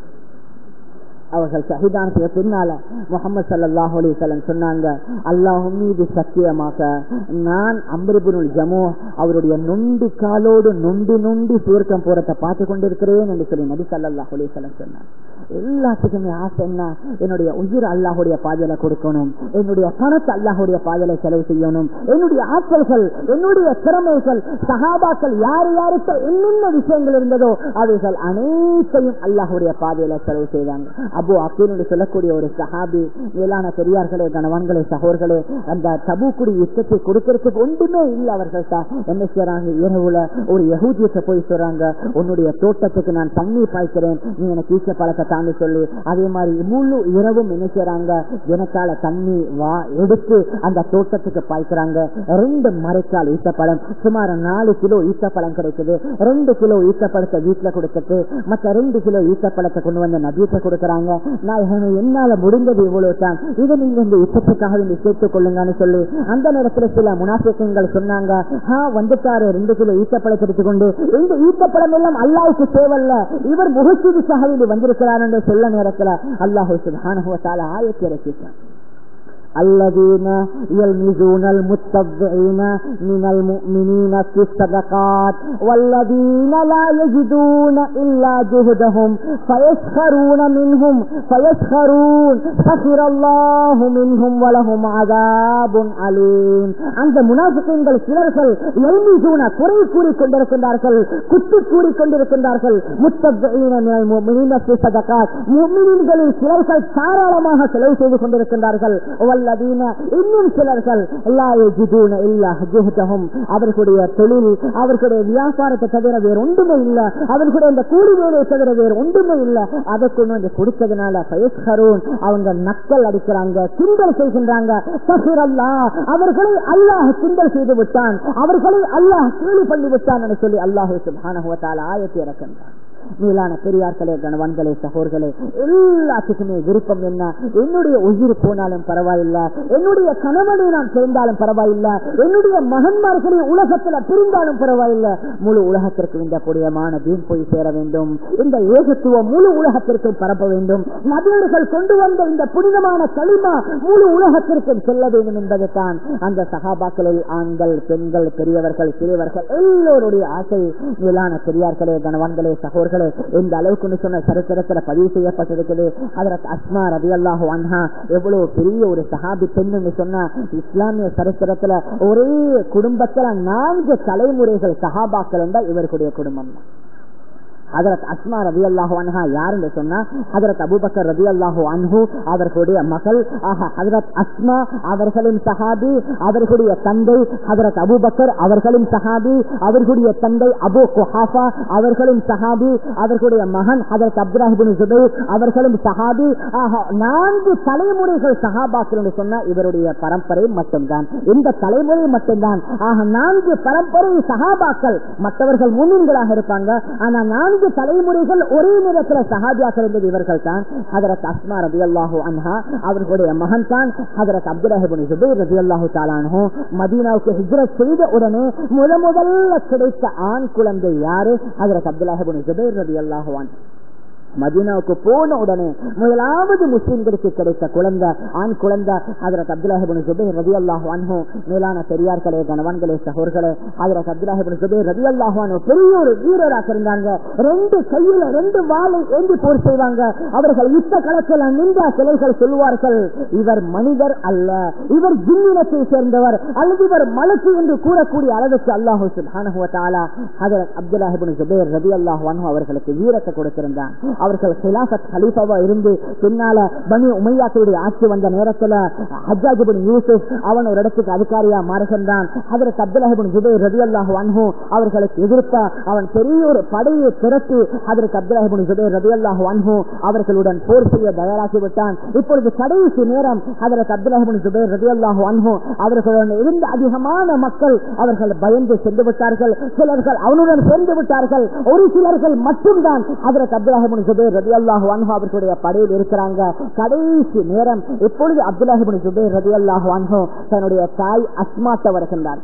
Speaker 1: அவர்கள் ஷஹீதானத்துக்கு பின்னால முகமது சல்லாஹூ அலிசல்லம் சொன்னாங்க அல்லாஹும் மீது சத்தியமாக நான் அம்பரிபுருள் ஜமு அவருடைய நொண்டி காலோடு நொண்டி நொண்டி சுவர்க்கம் போறதை பார்த்து கொண்டிருக்கிறேன் என்று சொல்லி நபி சல்லாஹூ அலிசல்லம் சொன்னாங்க எல்லாத்துக்குமே ஆசை என்ன என்னுடைய உயிர் அல்லாஹுடைய பாதையில கொடுக்கணும் என்னுடைய பணத்தை அல்லாஹுடைய பாதையில செலவு செய்யணும் என்னுடைய ஆற்றல்கள் என்னுடைய திறமைகள் சகாபாக்கள் யார் யாருக்கு என்னென்ன விஷயங்கள் இருந்ததோ அவைகள் அனைத்தையும் அல்லாஹுடைய பாதையில செலவு செய்தாங்க அபு அக்கீல் என்று சொல்லக்கூடிய ஒரு சஹாபி மேலான பெரியார்களே கணவான்களே சகோர்களே அந்த தபுக்குடி யுத்தத்தை கொடுக்கறதுக்கு ஒன்றுமே இல்லை அவர்கள் என்ன செய்யறாங்க இரவுல ஒரு யகூதியத்தை போய் சொல்றாங்க உன்னுடைய தோட்டத்துக்கு நான் தண்ணி பாய்க்கிறேன் நீ எனக்கு ஈச்ச பழத்தை தாண்டி சொல்லி அதே மாதிரி முழு இரவும் என்ன செய்யறாங்க எனக்கால தண்ணி வா எடுத்து அந்த தோட்டத்துக்கு பாய்க்கிறாங்க ரெண்டு மறைக்கால் ஈத்தப்பழம் சுமார் நாலு கிலோ ஈத்தப்பழம் கிடைக்குது ரெண்டு கிலோ ஈத்தப்பழத்தை வீட்டுல கொடுத்துட்டு மற்ற ரெண்டு கிலோ ஈத்தப்பழத்தை கொண்டு வந்து நதியத்தை கொடுக்கறாங்க நான் என்னால முடிந்தது இவ்வளவு தான் இதை நீங்க இந்த யுத்தத்துக்காக நீங்க சேர்த்துக் கொள்ளுங்கன்னு சொல்லி அந்த நேரத்துல சில முனாபிக்கங்கள் சொன்னாங்க ஆ வந்துட்டாரு ரெண்டு கிலோ ஈத்தப்பழத்தை எடுத்துக்கொண்டு இந்த ஈத்தப்பழம் எல்லாம் அல்லாவுக்கு தேவல்ல இவர் முகசீதுக்காக வேண்டி வந்திருக்கிறார் என்று சொல்ல நேரத்துல அல்லாஹு சுபானுவத்தால ஆயத்தை ரசித்தார் الذين يلمزون المتبعين من المؤمنين في الصدقات والذين لا يجدون إلا جهدهم فيسخرون منهم فيسخرون سخر الله منهم ولهم عذاب عليم அந்த முனாஃபிகங்கள் சிலர்கள் எல்மிசூன குறை கூறி கொண்டிருக்கின்றார்கள் குத்து கூறி கொண்டிருக்கின்றார்கள் முத்தீன்களில் சிலர்கள் தாராளமாக செலவு செய்து கொண்டிருக்கின்றார்கள் வல்லதீன இன்னும் சிலர்கள் அவர்களுடைய தொழில் அவர்களுடைய வியாபாரத்தை தவிர வேறு ஒன்றுமே இல்லை அவர்களுடைய இந்த கூலி வேலையை தவிர வேறு ஒன்றுமே இல்லை அதை கொண்டு வந்து கொடுத்ததுனால பயஸ்கரூன் அவங்க நக்கல் அடிக்கிறாங்க கிண்டல் செய்கின்றாங்க சசுரல்லா அவர்களை அல்லாஹ் கிண்டல் செய்து விட்டான் அவர்களை அல்லாஹ் கேலி பண்ணி விட்டான் என்று சொல்லி அல்லாஹு சுபான ஆயத்தை இறக்கின்றான் மேலான பெரியார்களே கணவன்களே சகோர்களே எல்லாத்துக்குமே விருப்பம் என்ன என்னுடைய உயிர் போனாலும் பரவாயில்ல என்னுடைய கணவனை நான் சேர்ந்தாலும் பரவாயில்ல என்னுடைய மகன்மார்களை உலகத்துல பிரிந்தாலும் பரவாயில்ல முழு உலகத்திற்கும் இந்த புனிதமான தீன் போய் சேர வேண்டும் இந்த ஏகத்துவம் முழு உலகத்திற்கும் பரப்ப வேண்டும் நபியர்கள் கொண்டு வந்த இந்த புனிதமான களிமா முழு உலகத்திற்கும் செல்ல வேண்டும் என்பதுதான் அந்த சகாபாக்களில் ஆண்கள் பெண்கள் பெரியவர்கள் சிறியவர்கள் எல்லோருடைய ஆசை மேலான பெரியார்களே கணவான்களே சகோர்களே இந்த அளவுக்கு சொன்ன சரித்திரத்தில் பதிவு செய்யப்பட்டிருக்குது அதற்கு அஸ்மா ரவி அல்லாஹு அன்ஹா எவ்வளவு பெரிய ஒரு சஹாபி பெண்ணுன்னு சொன்ன இஸ்லாமிய சரித்திரத்துல ஒரே குடும்பத்துல நான்கு தலைமுறைகள் சஹாபாக்கள் இருந்தா இவர்களுடைய குடும்பம் தான் ஹதரத் அஸ்மா ரவி அல்லாஹு அன்ஹா யாருன்னு சொன்னா ஹதரத் அபுபக்கர் ரவி அல்லாஹு அன்ஹு அவர்களுடைய மகள் ஆக ஹதரத் அஸ்மா அவர்களின் சஹாபி அவர்களுடைய தந்தை ஹதரத் அபுபக்கர் அவர்களும் சஹாபி அவர்களுடைய தந்தை அபு குஹாஃபா அவர்களும் சஹாபி அவர்களுடைய மகன் ஹதரத் அப்துல்லாஹிபின் ஜுபைர் அவர்களும் சஹாபி ஆக நான்கு தலைமுறைகள் சஹாபாக்கள் என்று சொன்னா இவருடைய பரம்பரை மட்டும்தான் இந்த தலைமுறை மட்டும்தான் ஆக நான்கு பரம்பரை சஹாபாக்கள் மற்றவர்கள் முன்னின்களாக இருப்பாங்க ஆனா நான்கு தலைமுறைகள் ஒரே நேரத்தில் சஹாபியாக இருந்தது இவர்கள் தான் ஹதரத் அஸ்மா ரபி அல்லாஹூ அன்ஹா அவர்களுடைய மகன் தான் ஹதரத் அப்துல்லாஹிபின் ஜுபைர் ரபி அல்லாஹூ தாலானோ மதீனாவுக்கு ஹிஜ்ரத் செய்த உடனே முத முதல்ல கிடைத்த ஆண் குழந்தை யாரு ஹதரத் அப்துல்லாஹிபின் ஜுபைர் ரபி அல்லாஹுவான் மதீனாவுக்கு போன உடனே முதலாவது முஸ்லிம்களுக்கு கிடைத்த குழந்தை ஆண் குழந்தை ஹதரத் அப்துல்லாஹிபின் ஜுபைர் ரவி அல்லாஹு அன்ஹோ மேலான பெரியார்களே கணவன்களே சகோர்களே ஹதரத் அப்துல்லாஹிபின் ஜுபைர் ரவி அல்லாஹு அன்ஹோ பெரிய ஒரு வீரராக இருந்தாங்க ரெண்டு கையில ரெண்டு வாளை ஏந்தி போர் செய்வாங்க அவர்கள் யுத்த களத்தில் நின்ற சிலர்கள் சொல்வார்கள் இவர் மனிதர் அல்ல இவர் ஜின்னினத்தை சேர்ந்தவர் அல்லது இவர் மலக்கு என்று கூறக்கூடிய அளவுக்கு அல்லாஹு சுப்ஹானஹு வ தஆலா ஹதரத் அப்துல்லாஹிபின் ஜுபைர் ரவி அல்லாஹு அன்ஹு அவர்களுக்கு வீரத்தை கொடுத்திருந்தான் அவர்கள் ஹிலாஃபத் ஹலீஃபாவா இருந்து பின்னால பனி உமையாக்களுடைய ஆட்சி வந்த நேரத்துல ஹஜ்ஜாஜிபின் யூசுப் அவன் ஒரு இடத்துக்கு அதிகாரியா மாறுகின்றான் அதற்கு அப்துல்லாஹிபின் ஜுபைர் ரதி அல்லாஹு அன்ஹு அவர்களுக்கு எதிர்ப்ப அவன் பெரிய ஒரு படையை திரட்டி அதற்கு அப்துல்லாஹிபின் ஜுபைர் ரதி அல்லாஹு அன்ஹு அவர்களுடன் போர் செய்ய தயாராகி விட்டான் இப்பொழுது கடைசி நேரம் அதற்கு அப்துல்லாஹிபின் ஜுபைர் ரதி அல்லாஹு அன்ஹு அவர்களுடன் இருந்த அதிகமான மக்கள் அவர்கள் பயந்து சென்று விட்டார்கள் சிலர்கள் அவனுடன் சேர்ந்து விட்டார்கள் ஒரு சிலர்கள் மட்டும்தான் அதற்கு அப்துல்லாஹிபின் ஜுபைர் ரதி அல்லாஹு அன்ஹு அவர்களுடைய படையில் இருக்கிறாங்க கடைசி நேரம் இப்பொழுது அப்துல்லாஹிபின் ஜுபைர் ரதி அல்லாஹு அன்ஹு தன்னுடைய தாய் அஸ்மாட்ட வருகின்றார்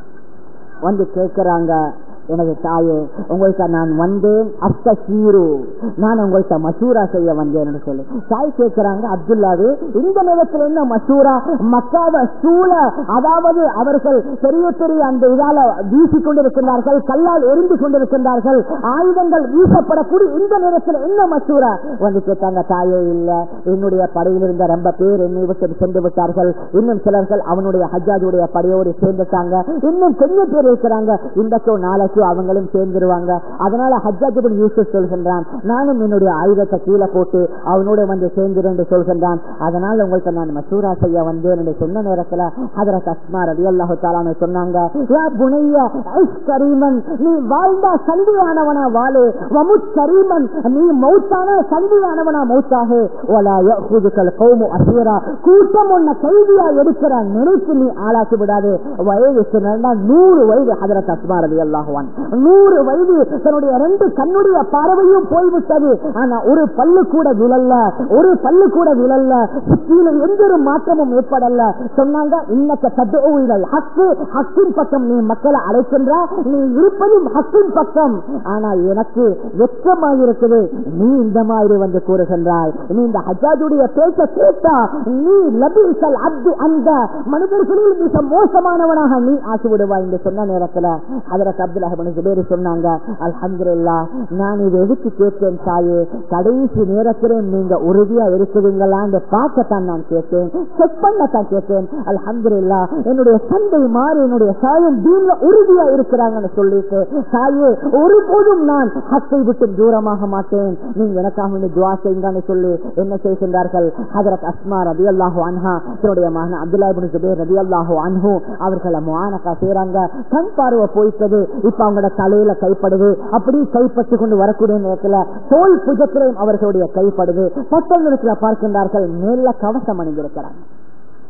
Speaker 1: வந்து கேட்கிறாங்க எனது தாயே உங்கள்கிட்ட நான் வந்தேன் அப்த சீரு நான் உங்கள்கிட்ட மசூரா செய்ய வந்தேன் சொல்லி தாய் கேட்கிறாங்க அப்துல்லாவே இந்த நேரத்தில் என்ன மசூரா மக்காவ சூழ அதாவது அவர்கள் பெரிய பெரிய அந்த இதால வீசி கொண்டிருக்கிறார்கள் கல்லால் எரிந்து கொண்டிருக்கின்றார்கள் ஆயுதங்கள் வீசப்படக்கூடிய இந்த நேரத்தில் என்ன மசூரா வந்து கேட்டாங்க தாயே இல்ல என்னுடைய படையில் இருந்த ரொம்ப பேர் என்னை விட்டு சென்று விட்டார்கள் இன்னும் சிலர்கள் அவனுடைய ஹஜ்ஜாஜுடைய படையோடு சேர்ந்துட்டாங்க இன்னும் கொஞ்சம் பேர் இருக்கிறாங்க இன்றைக்கோ நாளைக்கு வரைக்கும் அவங்களும் சேர்ந்துருவாங்க அதனால ஹஜ்ஜாஜிபின் யூசுப் சொல்கின்றான் நானும் என்னுடைய ஆயுதத்தை கீழே போட்டு அவனோட வந்து சேர்ந்துரு என்று சொல்கின்றான் அதனால உங்களுக்கு நான் மசூரா செய்ய வந்தேன் என்று சொன்ன நேரத்துல ஹதரத் அஸ்மா ரவி அல்லாஹு தாலான்னு சொன்னாங்க யா புனைய ஐஸ் கரீமன் நீ வாழ்ந்தா சந்தியானவனா வாழு வமுத் கரீமன் நீ மௌத்தான சந்தியானவனா மௌத்தாக ஒலா யஹுதுகள் கௌமு அசீரா கூட்டம் உன்னை கைதியா எடுக்கிற நினைத்து நீ ஆளாக்கி விடாது வயது நூறு வயது ஹதரத் அஸ்மா ரவி அல்லாஹுவான் நூறு வயது தன்னுடைய ரெண்டு கண்ணுடைய பார்வையும் போய்விட்டது ஆனா ஒரு பல்லு கூட விழல்ல ஒரு பல்லு கூட விழல்ல சுற்றியில எந்த ஒரு மாற்றமும் ஏற்படல சொன்னாங்க இன்னக்க தத்துவல் ஹக்கு ஹக்கின் பக்கம் நீ மக்களை அழைக்கின்றா நீ இருப்பதும் ஹக்கின் பக்கம் ஆனா எனக்கு வெற்றமாக இருக்குது நீ இந்த மாதிரி வந்து கூறுகின்றாய் நீ இந்த ஹஜாஜுடைய பேச கேட்டா நீ லபீசல் அப்து அந்த மனிதர்களில் மிக மோசமானவனாக நீ ஆக்கி விடுவாய் என்று சொன்ன நேரத்துல அதற்கு அப்துல் அஹமன் ஜுபேர் சொன்னாங்க அல்ஹம்துல்லா நான் இதை எதுக்கு கேட்டேன் தாயே கடைசி நேரத்திலே நீங்க உறுதியா இருக்குதுங்களான்னு பார்க்கத்தான் நான் கேட்டேன் செக் பண்ணத்தான் கேட்டேன் அல்ஹம்துல்லா என்னுடைய தந்தை மாறி என்னுடைய சாயம் தீன்ல உறுதியா இருக்கிறாங்கன்னு சொல்லிட்டு தாயே ஒருபோதும் நான் ஹக்கை விட்டு தூரமாக மாட்டேன் நீங்க எனக்காக வேண்டி துவா செய்யுங்கன்னு சொல்லி என்ன செய்கின்றார்கள் ஹதரத் அஸ்மா ரபி அல்லாஹு அன்ஹா தன்னுடைய மகன் அப்துல்லா இப்னு ஜுபைர் ரபி அல்லாஹு அன்ஹு அவர்களை முஆனகா செய்றாங்க கண் பார்வை போயிட்டது இப்ப அவங்களோட தலையில கைப்படுது அப்படி கைப்பற்றி கொண்டு வரக்கூடிய நேரத்துல தோல் புஜத்திலையும் அவர்களுடைய கைப்படுது பக்கம் இடத்துல பார்க்கின்றார்கள் மேல கவசம் அணிந்திருக்கிறாங்க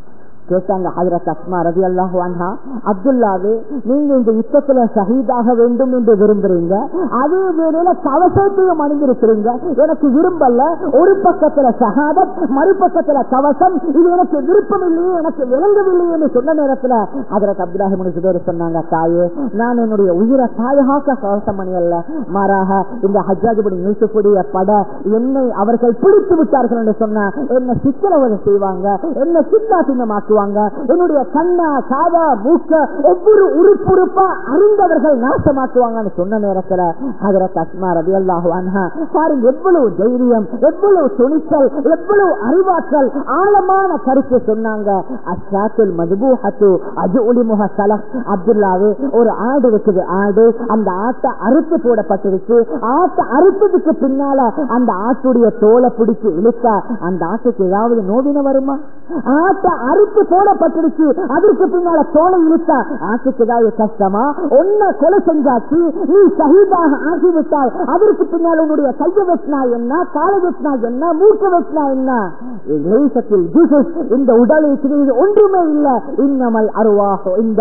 Speaker 1: கேட்டாங்க ஹதரத் அஸ்மா ரதி அல்லாஹு அன்ஹா அப்துல்லாவே நீங்க இந்த யுத்தத்துல ஷஹீதாக வேண்டும் என்று விரும்புறீங்க அதே வேளையில கவசத்தையும் அணிந்திருக்கிறீங்க எனக்கு விரும்பல ஒரு பக்கத்துல ஷஹாதத் மறுபக்கத்துல கவசம் இது எனக்கு விருப்பம் இல்லையே எனக்கு விளங்கவில்லையே என்று சொன்ன நேரத்துல ஹதரத் அப்துல்லாஹிமுனி சுபேர் சொன்னாங்க தாயே நான் என்னுடைய உயிரை தாயகாக்க கவசம் அணியல்ல மாறாக இந்த ஹஜ்ஜாஜிபடி யூசுஃபுடைய பட என்னை அவர்கள் பிடித்து விட்டார்கள் என்று சொன்ன என்ன சித்திரவதை செய்வாங்க என்ன சித்தா சின்னமாக்குவாங்க என்னுடைய கண்ணா காதா மூக்க ஒவ்வொரு உறுப்புறுப்பா அறிந்தவர்கள் நாசமாக்குவாங்கன்னு சொன்ன நேரத்துல ஹதரத் அஸ்மா ரதி அல்லாஹு அன்ஹா பாருங்க எவ்வளவு தைரியம் எவ்வளவு துணிச்சல் எவ்வளவு அறிவாற்றல் ஆழமான கருத்து சொன்னாங்க அஷாத்துல் மதுபூஹத்து அது ஒளிமுக சலக் அப்துல்லாவே ஒரு ஆடு இருக்குது ஆடு அந்த ஆட்டை அறுத்து போடப்பட்டிருக்கு ஆட்டை அறுத்ததுக்கு பின்னால அந்த ஆட்டுடைய தோலை பிடிச்சு இழுத்தா அந்த ஆட்டுக்கு ஏதாவது நோவின வருமா ஆட்டை அறுத்து போடப்பட்டிருக்கு அதற்கு பின்னால தோலை இழுத்தா ஆட்டுக்கு ஏதாவது கஷ்டமா ஒன்ன கொலை செஞ்சாச்சு நீ சகிதாக ஆகிவிட்டால் அதற்கு பின்னால் உன்னுடைய கைய வெட்டினா என்ன காலை வெட்டினா என்ன மூக்க வெட்டினா என்ன லேசத்தில் ஜூசஸ் இந்த உடலை சிறிது ஒன்றுமே இல்ல இன்னமல் அருவாக இந்த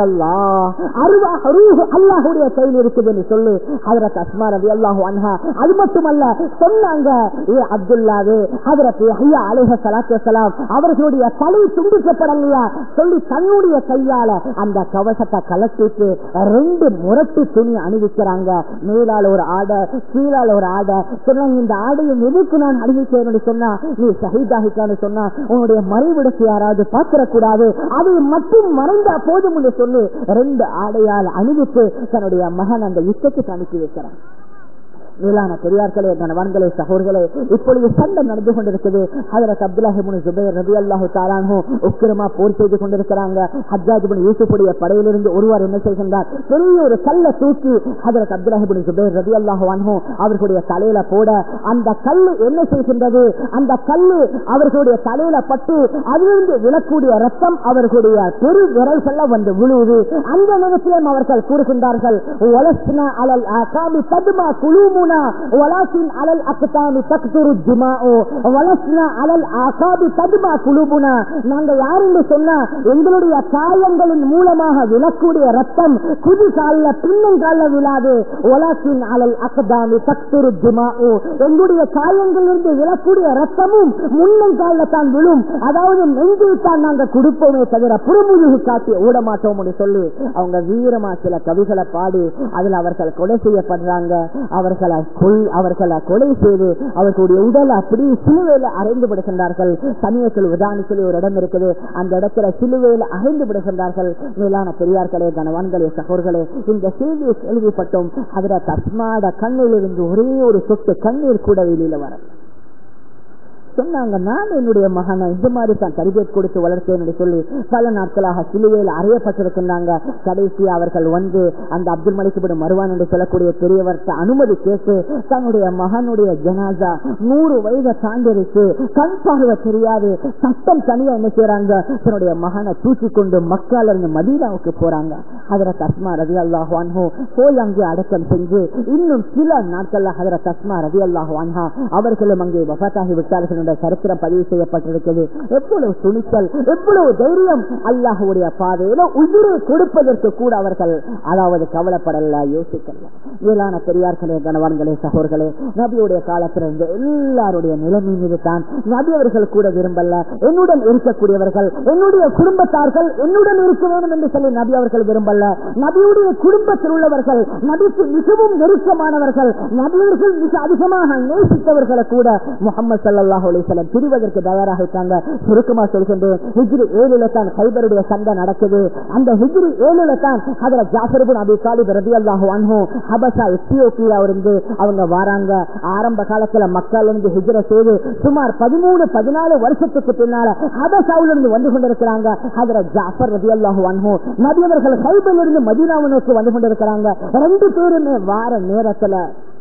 Speaker 1: அருவாக ரூஹ் அல்லாஹுடைய கையில் இருக்குது என்று சொல்லி ஹதரத் அஸ்மா ரவி அல்லாஹு அன்ஹா அது மட்டுமல்ல சொன்னாங்க ஏ அப்துல்லாவே ஹதரத் ஐயா அலேஹ சலாத்து வசலாம் அவர்களுடைய தலை துண்டிக்கப்படலையா சொல்லி தன்னுடைய கையால அந்த கவசத்தை கலட்டிட்டு ரெண்டு முரட்டு துணி அணிவிக்கிறாங்க மேலால ஒரு ஆடை கீழால ஒரு ஆடை சொன்னாங்க இந்த ஆடையை எதுக்கு நான் அணிவிக்கிறேன் சொன்னா நீ ஷஹீதாகிக்கான்னு சொன்னா உன்னுடைய மறைவிடத்தை யாராவது பார்த்திடக்கூடாது அதை மட்டும் மறைந்தா போதும் என்று சொல்லி ரெண்டு ஆடையால் அணிவித்து தன்னுடைய மகன் அந்த யுத்தத்துக்கு அனுப்பி வைக்கிறான் மேலான பெரியார்களே கணவான்களே சகோர்களே இப்பொழுது சண்டை நடந்து கொண்டிருக்குது ஹதரத் அப்துல்லாஹிபுன் ஜுபைர் ரபி அல்லாஹு தாலானோ உக்கிரமா போர் செய்து கொண்டிருக்கிறாங்க ஹஜ்ஜாஜிபுன் யூசுஃபுடைய படையிலிருந்து ஒருவர் என்ன செய்கின்றார் பெரிய ஒரு கல்லை தூக்கி ஹதரத் அப்துல்லாஹிபுன் ஜுபைர் ரபி அல்லாஹு அன்ஹோ அவர்களுடைய தலையில போட அந்த கல்லு என்ன செய்கின்றது அந்த கல்லு அவர்களுடைய தலையில பட்டு அதிலிருந்து விழக்கூடிய ரத்தம் அவர்களுடைய பெரு விரல்கள்ல வந்து விழுவுது அந்த நேரத்திலும் அவர்கள் கூறுகின்றார்கள் "வலஸ்னா அலல் ஆகாமி ததுமா குலூமுனா வலாசின் அலல் அக்தாமி தக்துரு ஜுமாஓ வலஸ்னா அலல் ஆகாபி ததுமா குலூபுனா நாங்க யார் என்று சொன்னா எங்களுடைய காயங்களின் மூலமாக விழக்கூடிய ரத்தம் குதி கால்ல பின்னங்கால விழாது வலாசின் அலல் அக்தாமி தக்துரு ஜுமாஓ எங்களுடைய காயங்களிலிருந்து விழக்கூடிய ரத்தமும் முன்னங்கால தான் விழும் அதாவது நெஞ்சில் தான் நாங்க கொடுப்போமே தவிர புறமுதுகு காட்டி ஓட மாட்டோம் சொல்லி அவங்க வீரமா சில கவிகளை பாடி அதில் அவர்கள் கொலை செய்யப்படுறாங்க அவர்களை கொல் அவர்களை கொலை செய்து அவர்களுடைய உடலை அப்படி சிலுவையில அறைந்து விடுகின்றார்கள் சமயத்தில் உதாரணி சொல்லி ஒரு இடம் இருக்குது அந்த இடத்துல சிலுவையில அறைந்து விடுகின்றார்கள் மேலான பெரியார்களே கனவான்களே சகோர்களே இந்த செய்தியை கேள்விப்பட்டோம் அதுல தஸ்மாட கண்ணில் இருந்து ஒரே ஒரு சொட்டு கண்ணீர் கூட வெளியில வர சொன்னாங்க நான் என்னுடைய மகனை இந்த மாதிரி தான் தரிபேட் கொடுத்து வளர்த்தேன் சொல்லி பல நாட்களாக சிலுவையில் அறையப்பட்டிருக்கின்றாங்க கடைசி அவர்கள் வந்து அந்த அப்துல் மலிக்கப்படும் மருவான் என்று சொல்லக்கூடிய பெரியவர்கிட்ட அனுமதி கேட்டு தன்னுடைய மகனுடைய ஜனாசா நூறு வயதை தாண்டிருக்கு கண் பார்வை தெரியாது சட்டம் தனியா என்ன செய்யறாங்க தன்னுடைய மகனை தூக்கி கொண்டு மக்கால இருந்து மதீனாவுக்கு போறாங்க அதுல தஸ்மா ரவி அல்லாஹ் அன்ஹோ போய் அங்கே அடக்கம் செஞ்சு இன்னும் சில நாட்கள்ல அதுல தஸ்மா ரவி அல்லாஹ் அன்ஹா அவர்களும் அங்கே வஃத்தாகி விட்டார்கள் என்ற சரித்திரம் பதிவு செய்யப்பட்டிருக்கிறது எவ்வளவு துணிச்சல் எவ்வளவு தைரியம் அல்லாஹுடைய பாதையில உயிரை கொடுப்பதற்கு கூட அவர்கள் அதாவது கவலைப்படல யோசிக்கல இயலான பெரியார்களே கணவான்களே சகோர்களே நபியுடைய காலத்திலிருந்து எல்லாருடைய நிலைமை மீது தான் நபி அவர்கள் கூட விரும்பல என்னுடன் இருக்கக்கூடியவர்கள் என்னுடைய குடும்பத்தார்கள் என்னுடன் இருக்க வேண்டும் என்று சொல்லி நபி அவர்கள் விரும்பல நபியுடைய குடும்பத்தில் உள்ளவர்கள் நபிக்கு மிகவும் நெருக்கமானவர்கள் நபியவர்கள் மிக அதிகமாக நேசித்தவர்களை கூட முகமது சல்லாஹ் அலிசலம் பிரிவதற்கு தயாராக இருக்காங்க சுருக்கமா சொல்கின்றேன் ஹிஜ்ரி ஏழுல தான் ஹைபருடைய சண்டை நடக்குது அந்த ஹிஜ்ரி ஏழுல தான் அதுல ஜாஃபர்பின் அபி தாலிப் ரதி அல்லாஹு அன்ஹு ஹபசா எத்தியோப்பியா இருந்து அவங்க வராங்க ஆரம்ப காலத்துல மக்கள் இருந்து ஹிஜ்ர செய்து சுமார் பதிமூணு பதினாலு வருஷத்துக்கு பின்னால ஹபசாவில் இருந்து வந்து கொண்டிருக்கிறாங்க அதுல ஜாஃபர் ரதி அல்லாஹு அன்ஹு நபியவர்கள் ஹைபில் இருந்து மதீனாவை நோக்கி வந்து கொண்டிருக்கிறாங்க ரெண்டு பேருமே வார நேரத்துல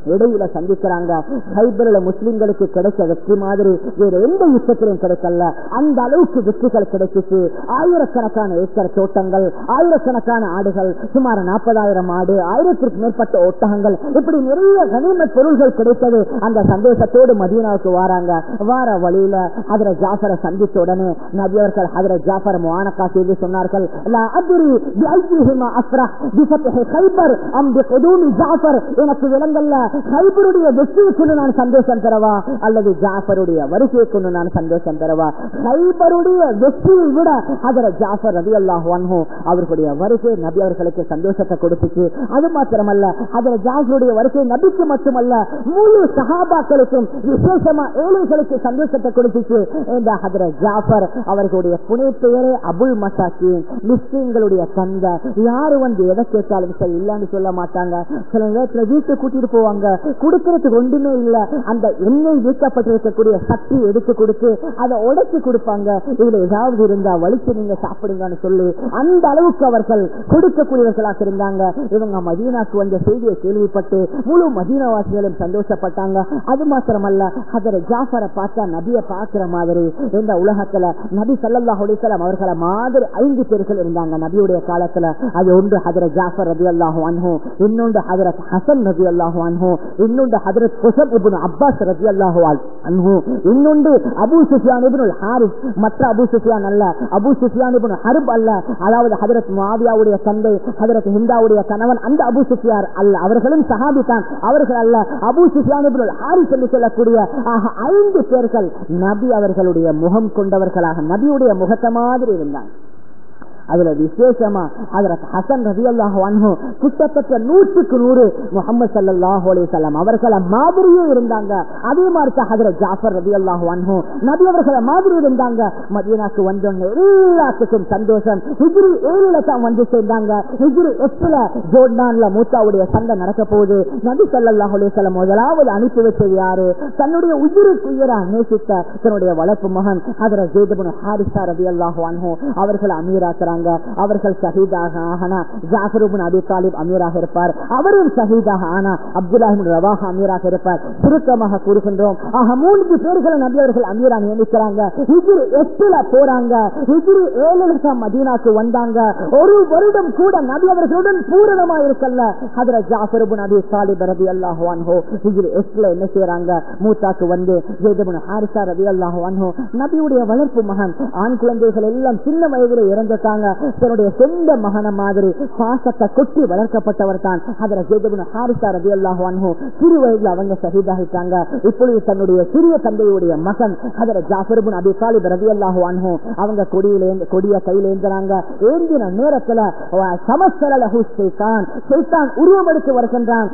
Speaker 1: இடையில சந்திக்கிறாங்க ஹைபரில் முஸ்லிம்களுக்கு கிடைச்ச வெற்றி மாதிரி வேற எந்த யுத்தத்திலும் கிடைக்கல அந்த அளவுக்கு வெற்றிகள் கிடைச்சிச்சு ஆயிரக்கணக்கான ஏக்கர் தோட்டங்கள் ஆயிரக்கணக்கான ஆடுகள் சுமார் நாற்பதாயிரம் ஆடு ஆயிரத்திற்கு மேற்பட்ட ஒட்டகங்கள் இப்படி நிறைய கனிம பொருள்கள் கிடைத்தது அந்த சந்தோஷத்தோடு மதீனாவுக்கு வாராங்க வார வழியில அதிர ஜாஃபரை சந்தித்த உடனே நபியவர்கள் அதிர ஜாஃபர் முவானக்கா செய்து சொன்னார்கள் லா அத்ரி பிஐஹிமா அஸ்ரஹ் பிஃபத்ஹி கைபர் அம் பிகுதூமி ஜாஃபர் எனக்கு விளங்கல்ல ஹைபருடைய வெற்றியை கொண்டு நான் சந்தோஷம் பெறவா அல்லது ஜாஃபருடைய வருகையை கொண்டு நான் சந்தோஷம் பெறவா ஹைபருடைய வெற்றியை விட அதர ஜாஃபர் ரவி அல்லாஹ் அவர்களுடைய வருகை நபி அவர்களுக்கு சந்தோஷத்தை கொடுத்துச்சு அது மாத்திரமல்ல அதர ஜாஃபருடைய வருகை நபிக்கு மட்டுமல்ல முழு சஹாபாக்களுக்கும் விசேஷமா ஏழைகளுக்கு சந்தோஷத்தை கொடுத்துச்சு இந்த ஹதர ஜாஃபர் அவர்களுடைய புனை பெயரே அபுல் மசாக்கி மிஸ்லிம்களுடைய தந்த யாரு வந்து எதை கேட்டாலும் சரி இல்லன்னு சொல்ல மாட்டாங்க சில நேரத்துல வீட்டு கூட்டிட்டு போவாங்க கொடுக்கறதுக்கு ஒன்றுமே இல்ல அந்த எண்ணெய் வீக்கப்பட்டிருக்கக்கூடிய சக்தி எடுத்து கொடுத்து அதை உடைச்சு கொடுப்பாங்க இதுல ஏதாவது இருந்தா வலிச்சு நீங்க சாப்பிடுங்கன்னு சொல்லி அந்த அளவுக்கு அவர்கள் கொடுக்கக்கூடியவர்களாக இருந்தாங்க இவங்க மதீனாக்கு வந்த செய்தியை கேள்விப்பட்டு முழு மதீனாவாசிகளும் சந்தோஷப்பட்டாங்க அது மாத்திரமல்ல அதர ஜாஃபரை பார்த்தா நபியை பார்க்கிற மாதிரி இந்த உலகத்துல நபி சல்லல்லாஹு அலைஹி வஸல்லம் அவர்களை மாதிரி ஐந்து பேர்கள் இருந்தாங்க நபியுடைய காலத்துல அது ஒன்று ஹதர ஜாஃபர் ரதி அல்லாஹு அன்ஹு இன்னொன்று ஹதரத் ஹசன் ரதி அல்லாஹு அன்ஹு இன்னொன்று ஹதரத் குசப் இப்னு அப்பாஸ் ரதி அல்லாஹு அன்ஹு இன்னொன்று அபூ சுஃபியான் இப்னு ஹாரிஸ் மற்ற அபூ சுஃபியான் அல்ல அபூ சுஃபியான் இப்னு ஹர்ப் அல்ல அதாவது ஹதரத் முஆவியாவுடைய தந்தை ஹதரத் ஹிந்தாவுடைய கணவன் அந்த அபூ சுஃபியார் அல்ல அவர்களும் சஹாபி தான் அவர்கள் அல்ல அபூ சுஃபியான் இப்னு ஹாரிஸ் என்று சொல்லக்கூடிய ஆக ஐந்து பேர்கள் நபி அவர்களுடைய முகம் கொண்டவர்களாக நபியுடைய முகத்தை மாதிரி இருந்தாங்க அதுல விசேஷமா அதுல ஹசன் ரவி அல்லாஹ் கிட்டத்தட்ட நூற்றுக்கு நூறு முகமது சல்லாஹூ அலிசல்லாம் அவர்களை மாதிரியே இருந்தாங்க அதே மாதிரி ஹதர ஜாஃபர் ரவி அல்லாஹ் நபி அவர்களை மாதிரி இருந்தாங்க மதீனாக்கு வந்தோன்னு எல்லாத்துக்கும் சந்தோஷம் ஹிஜ்ரி ஏழுல தான் வந்து சேர்ந்தாங்க ஹிஜ்ரி எட்டுல ஜோர்டான்ல மூத்தாவுடைய சண்டை நடக்க போகுது நபி சல்லாஹூ அலிசல்லாம் முதலாவது அனுப்பி வச்சது யாரு தன்னுடைய உயிருக்கு உயிரா நேசித்த தன்னுடைய வளர்ப்பு மகன் அதர ஜேதபுன் ஹாரிசா ரவி அல்லாஹ் அவர்கள் அமீராக்குறாங்க அவர்கள் ஷஹீதாக ஆனா ஜாஃபருபின் அபி தாலிப் அமீராக இருப்பார் அவரும் ஷஹீதாக ஆனா அப்துல்லாஹின் ரவாஹ் அமீராக இருப்பார் சுருக்கமாக கூறுகின்றோம் ஆக மூன்று பேர்களை நபி அவர்கள் அமீரா நியமிக்கிறாங்க ஹிஜ்ரி எட்டுல போறாங்க ஹிஜ்ரி ஏழுல தான் மதீனாக்கு வந்தாங்க ஒரு வருடம் கூட நபி அவர்களுடன் பூரணமா இருக்கல்ல அதுல ஜாஃபருபின் அபி தாலிப் ரவி அல்லாஹு அன்ஹோ ஹிஜ்ரி எட்டுல என்ன செய்யறாங்க மூத்தாக்கு வந்து ஜெய்தபின் ஹாரிசா ரவி அல்லாஹு அன்ஹோ நபியுடைய வளர்ப்பு மகன் ஆண் குழந்தைகள் எல்லாம் சின்ன வயதில் இறந்துட்டாங்க தன்னுடைய சொந்த மகன மாதிரி பாசத்தை கொட்டி வளர்க்கப்பட்டவர் தான் அதுல ஜெய்தபின் ஹாரிசா ரவி அல்லாஹு அன்ஹோ சிறு வயதுல அவங்க சகிதாகிட்டாங்க இப்பொழுது தன்னுடைய சிறிய தந்தையுடைய மகன் அதுல ஜாஃபர்பின் அபி தாலிப் ரவி அல்லாஹு அன்ஹோ அவங்க கொடியில கொடிய கையில ஏந்தினாங்க ஏந்தின நேரத்துல சமஸ்தரலஹு ஷைத்தான் ஷைத்தான் உருவமெடுத்து வருகின்றான்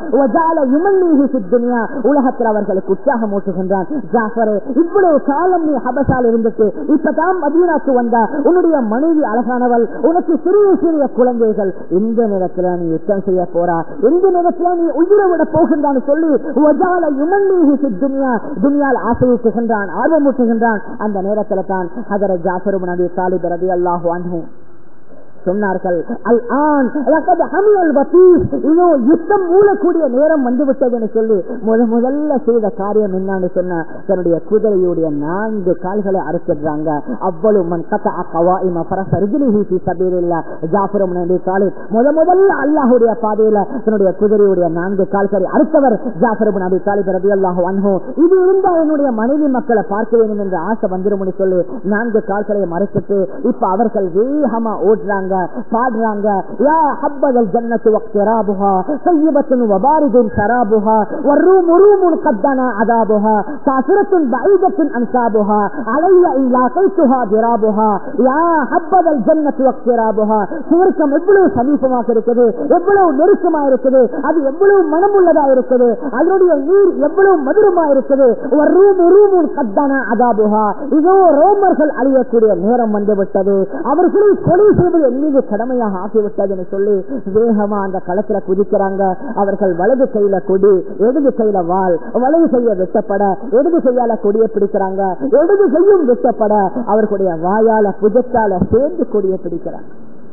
Speaker 1: உலகத்தில் அவர்களுக்கு உற்சாகம் ஊட்டுகின்றான் ஜாஃபரே இவ்வளவு காலம் நீ ஹபசால் இருந்துட்டு இப்பதான் மதீனாக்கு வந்தா உன்னுடைய மனைவி அழகானவள் உனக்கு சிறிய சிறிய குழந்தைகள் இந்த நேரத்துல நீ யுத்தம் செய்ய போறா எந்த நேரத்துல நீ உயிரை விட போகின்றான்னு சொல்லி துனியா துனியால் ஆசையூட்டுகின்றான் ஆர்வமூட்டுகின்றான் அந்த நேரத்துல தான் அதர ஜாஃபரு நபி தாலிப் ரபி அல்லாஹு அன்ஹு சொன்னார்கள் அல் ஆன் இன்னும் யுத்தம் மூலக்கூடிய நேரம் வந்து விட்டதுன்னு சொல்லி முத முதல்ல செய்த காரியம் என்னன்னு சொன்ன தன்னுடைய குதிரையுடைய நான்கு கால்களை அறுத்துடுறாங்க அவ்வளவு மண் கத்த அக்கவாயிம பரசரிஜிலிஹி சபீரில்ல ஜாஃபரும் நபி தாலிப் முத முதல்ல அல்லாஹுடைய பாதையில தன்னுடைய குதிரையுடைய நான்கு கால்களை அறுத்தவர் ஜாஃபரும் நபி தாலிப் ரபி அல்லாஹு அன்ஹோ இது இருந்தா என்னுடைய மனைவி மக்களை பார்க்க வேண்டும் என்ற ஆசை வந்துரும்னு சொல்லி நான்கு கால்களை மறைச்சிட்டு இப்ப அவர்கள் வேகமா ஓடுறாங்க பாடுறாங்க யா ஹப்பதல் ஜன்னத்து வக்திராபுஹா சய்யிபத்துன் வபாரிதுன் சராபுஹா வர்ரூம் உரூமுன் கத்தனா அதாபுஹா காசுரத்துன் பைதத்துன் அன்சாபுஹா அலைய இல்லா கைத்துஹா திராபுஹா யா ஹப்பதல் ஜன்னத்து வக்திராபுஹா சுவர்க்கம் எவ்வளவு சமீபமாக இருக்குது எவ்வளவு நெருக்கமா இருக்குது அது எவ்வளவு மனமுள்ளதா இருக்குது அதனுடைய நீர் எவ்வளவு மதுரமா இருக்குது வர்ரூம் உரூமுன் கத்தனா அதாபுஹா இதோ ரோமர்கள் அழியக்கூடிய நேரம் வந்துவிட்டது அவர்களை கொலை செய்வது மீது கடமையாக ஆகிவிட்டதுன்னு சொல்லி வேகமா அந்த களத்துல குதிக்கிறாங்க அவர்கள் வலது கையில கொடி இடது கையில வால் வலது கைய வெட்டப்பட இடது கையால கொடியை பிடிக்கிறாங்க இடது கையும் வெட்டப்பட அவர்களுடைய வாயால புஜத்தால சேர்ந்து கொடியை பிடிக்கிறாங்க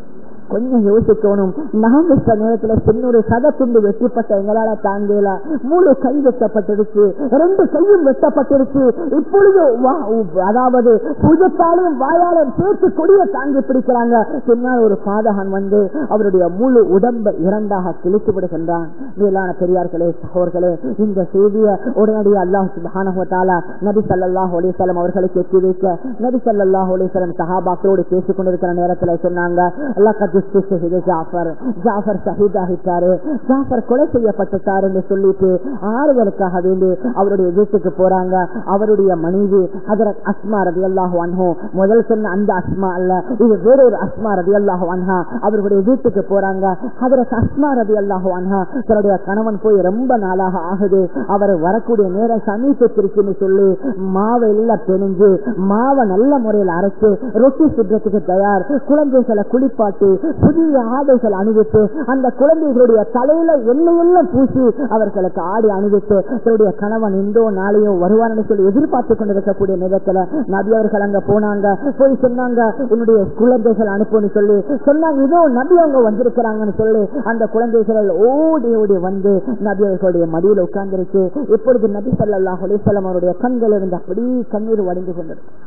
Speaker 1: கொஞ்சம் யோசிக்கணும் நாம் சில நேரத்துல சின்னொரு சத துண்டு வெட்டிப்பட்ட எங்களால தாங்கல முழு கை வெட்டப்பட்டிருச்சு ரெண்டு கையும் வெட்டப்பட்டிருச்சு இப்பொழுது வா- அதாவது பூஜத்தாலையும் வாயாலும் சேர்த்து கொடிய தாங்கி பிடிக்கிறாங்க பின்னால் ஒரு பாதகன் வந்து அவருடைய முழு உடம்பை இரண்டாக கிழித்து விடுகின்றான் மேலான பெரியார்களே சகோர்களே இந்த செய்தியை உடனடியாக அல்லாஹ் சுபஹானஹுவத்தாலா நபி ஸல்லல்லாஹு அலைஹி வஸல்லம் அவர்களுக்கு எத்தி வைக்க நபி ஸல்லல்லாஹு அலைஹி வஸல்லம் சஹாபாக்களோடு பேசிக் கொண்டிருக்கிற நேரத்துல சொன்னாங்க லக்கத் இஸ்துஷஹித ஜாஃபர் ஜாஃபர் ஷஹீதாகிட்டாரு ஜாஃபர் கொலை செய்யப்பட்டுட்டார் என்று சொல்லிட்டு ஆறுதலுக்காக வேண்டி அவருடைய வீட்டுக்கு போறாங்க அவருடைய மனைவி ஹஜரத் அஸ்மா ரதியல்லாஹு அன்ஹு முதல் சொன்ன அந்த அஸ்மா அல்ல இது வேறொரு அஸ்மா ரதியல்லாஹு அன்ஹா அவர்களுடைய வீட்டுக்கு போறாங்க ஹஜரத் அஸ்மா ரதியல்லாஹு அன்ஹா தன்னுடைய கணவன் போய் ரொம்ப நாளாக ஆகுது அவர் வரக்கூடிய நேரம் சமீபத்திருக்குன்னு சொல்லி மாவை எல்லாம் பெணிஞ்சு மாவை நல்ல முறையில் அரைச்சு ரொட்டி சுற்றத்துக்கு தயார் குழந்தைகளை குளிப்பாட்டி புதிய ஆடைகள் அணிவித்து அந்த குழந்தைகளுடைய தலையில எண்ணெயெல்லாம் பூசி அவர்களுக்கு ஆடி அணிவித்து தன்னுடைய கணவன் இந்தோ நாளையோ வருவார்னு சொல்லி எதிர்பார்த்து கொண்டிருக்கக்கூடிய நேரத்துல நபி அவர்கள் அங்க போனாங்க போய் சொன்னாங்க என்னுடைய குழந்தைகள் அனுப்புன்னு சொல்லி சொன்னாங்க இதோ நபி அவங்க வந்திருக்கிறாங்கன்னு சொல்லி அந்த குழந்தைகள் ஓடி ஓடி வந்து நபி அவர்களுடைய மடியில் உட்கார்ந்துருச்சு இப்பொழுது நபி ஸல்லல்லாஹு அலைஹி வஸல்லம் அவருடைய கண்கள் இருந்து அப்படி கண்ணீர் வடிந்து கொண்டிருக்கு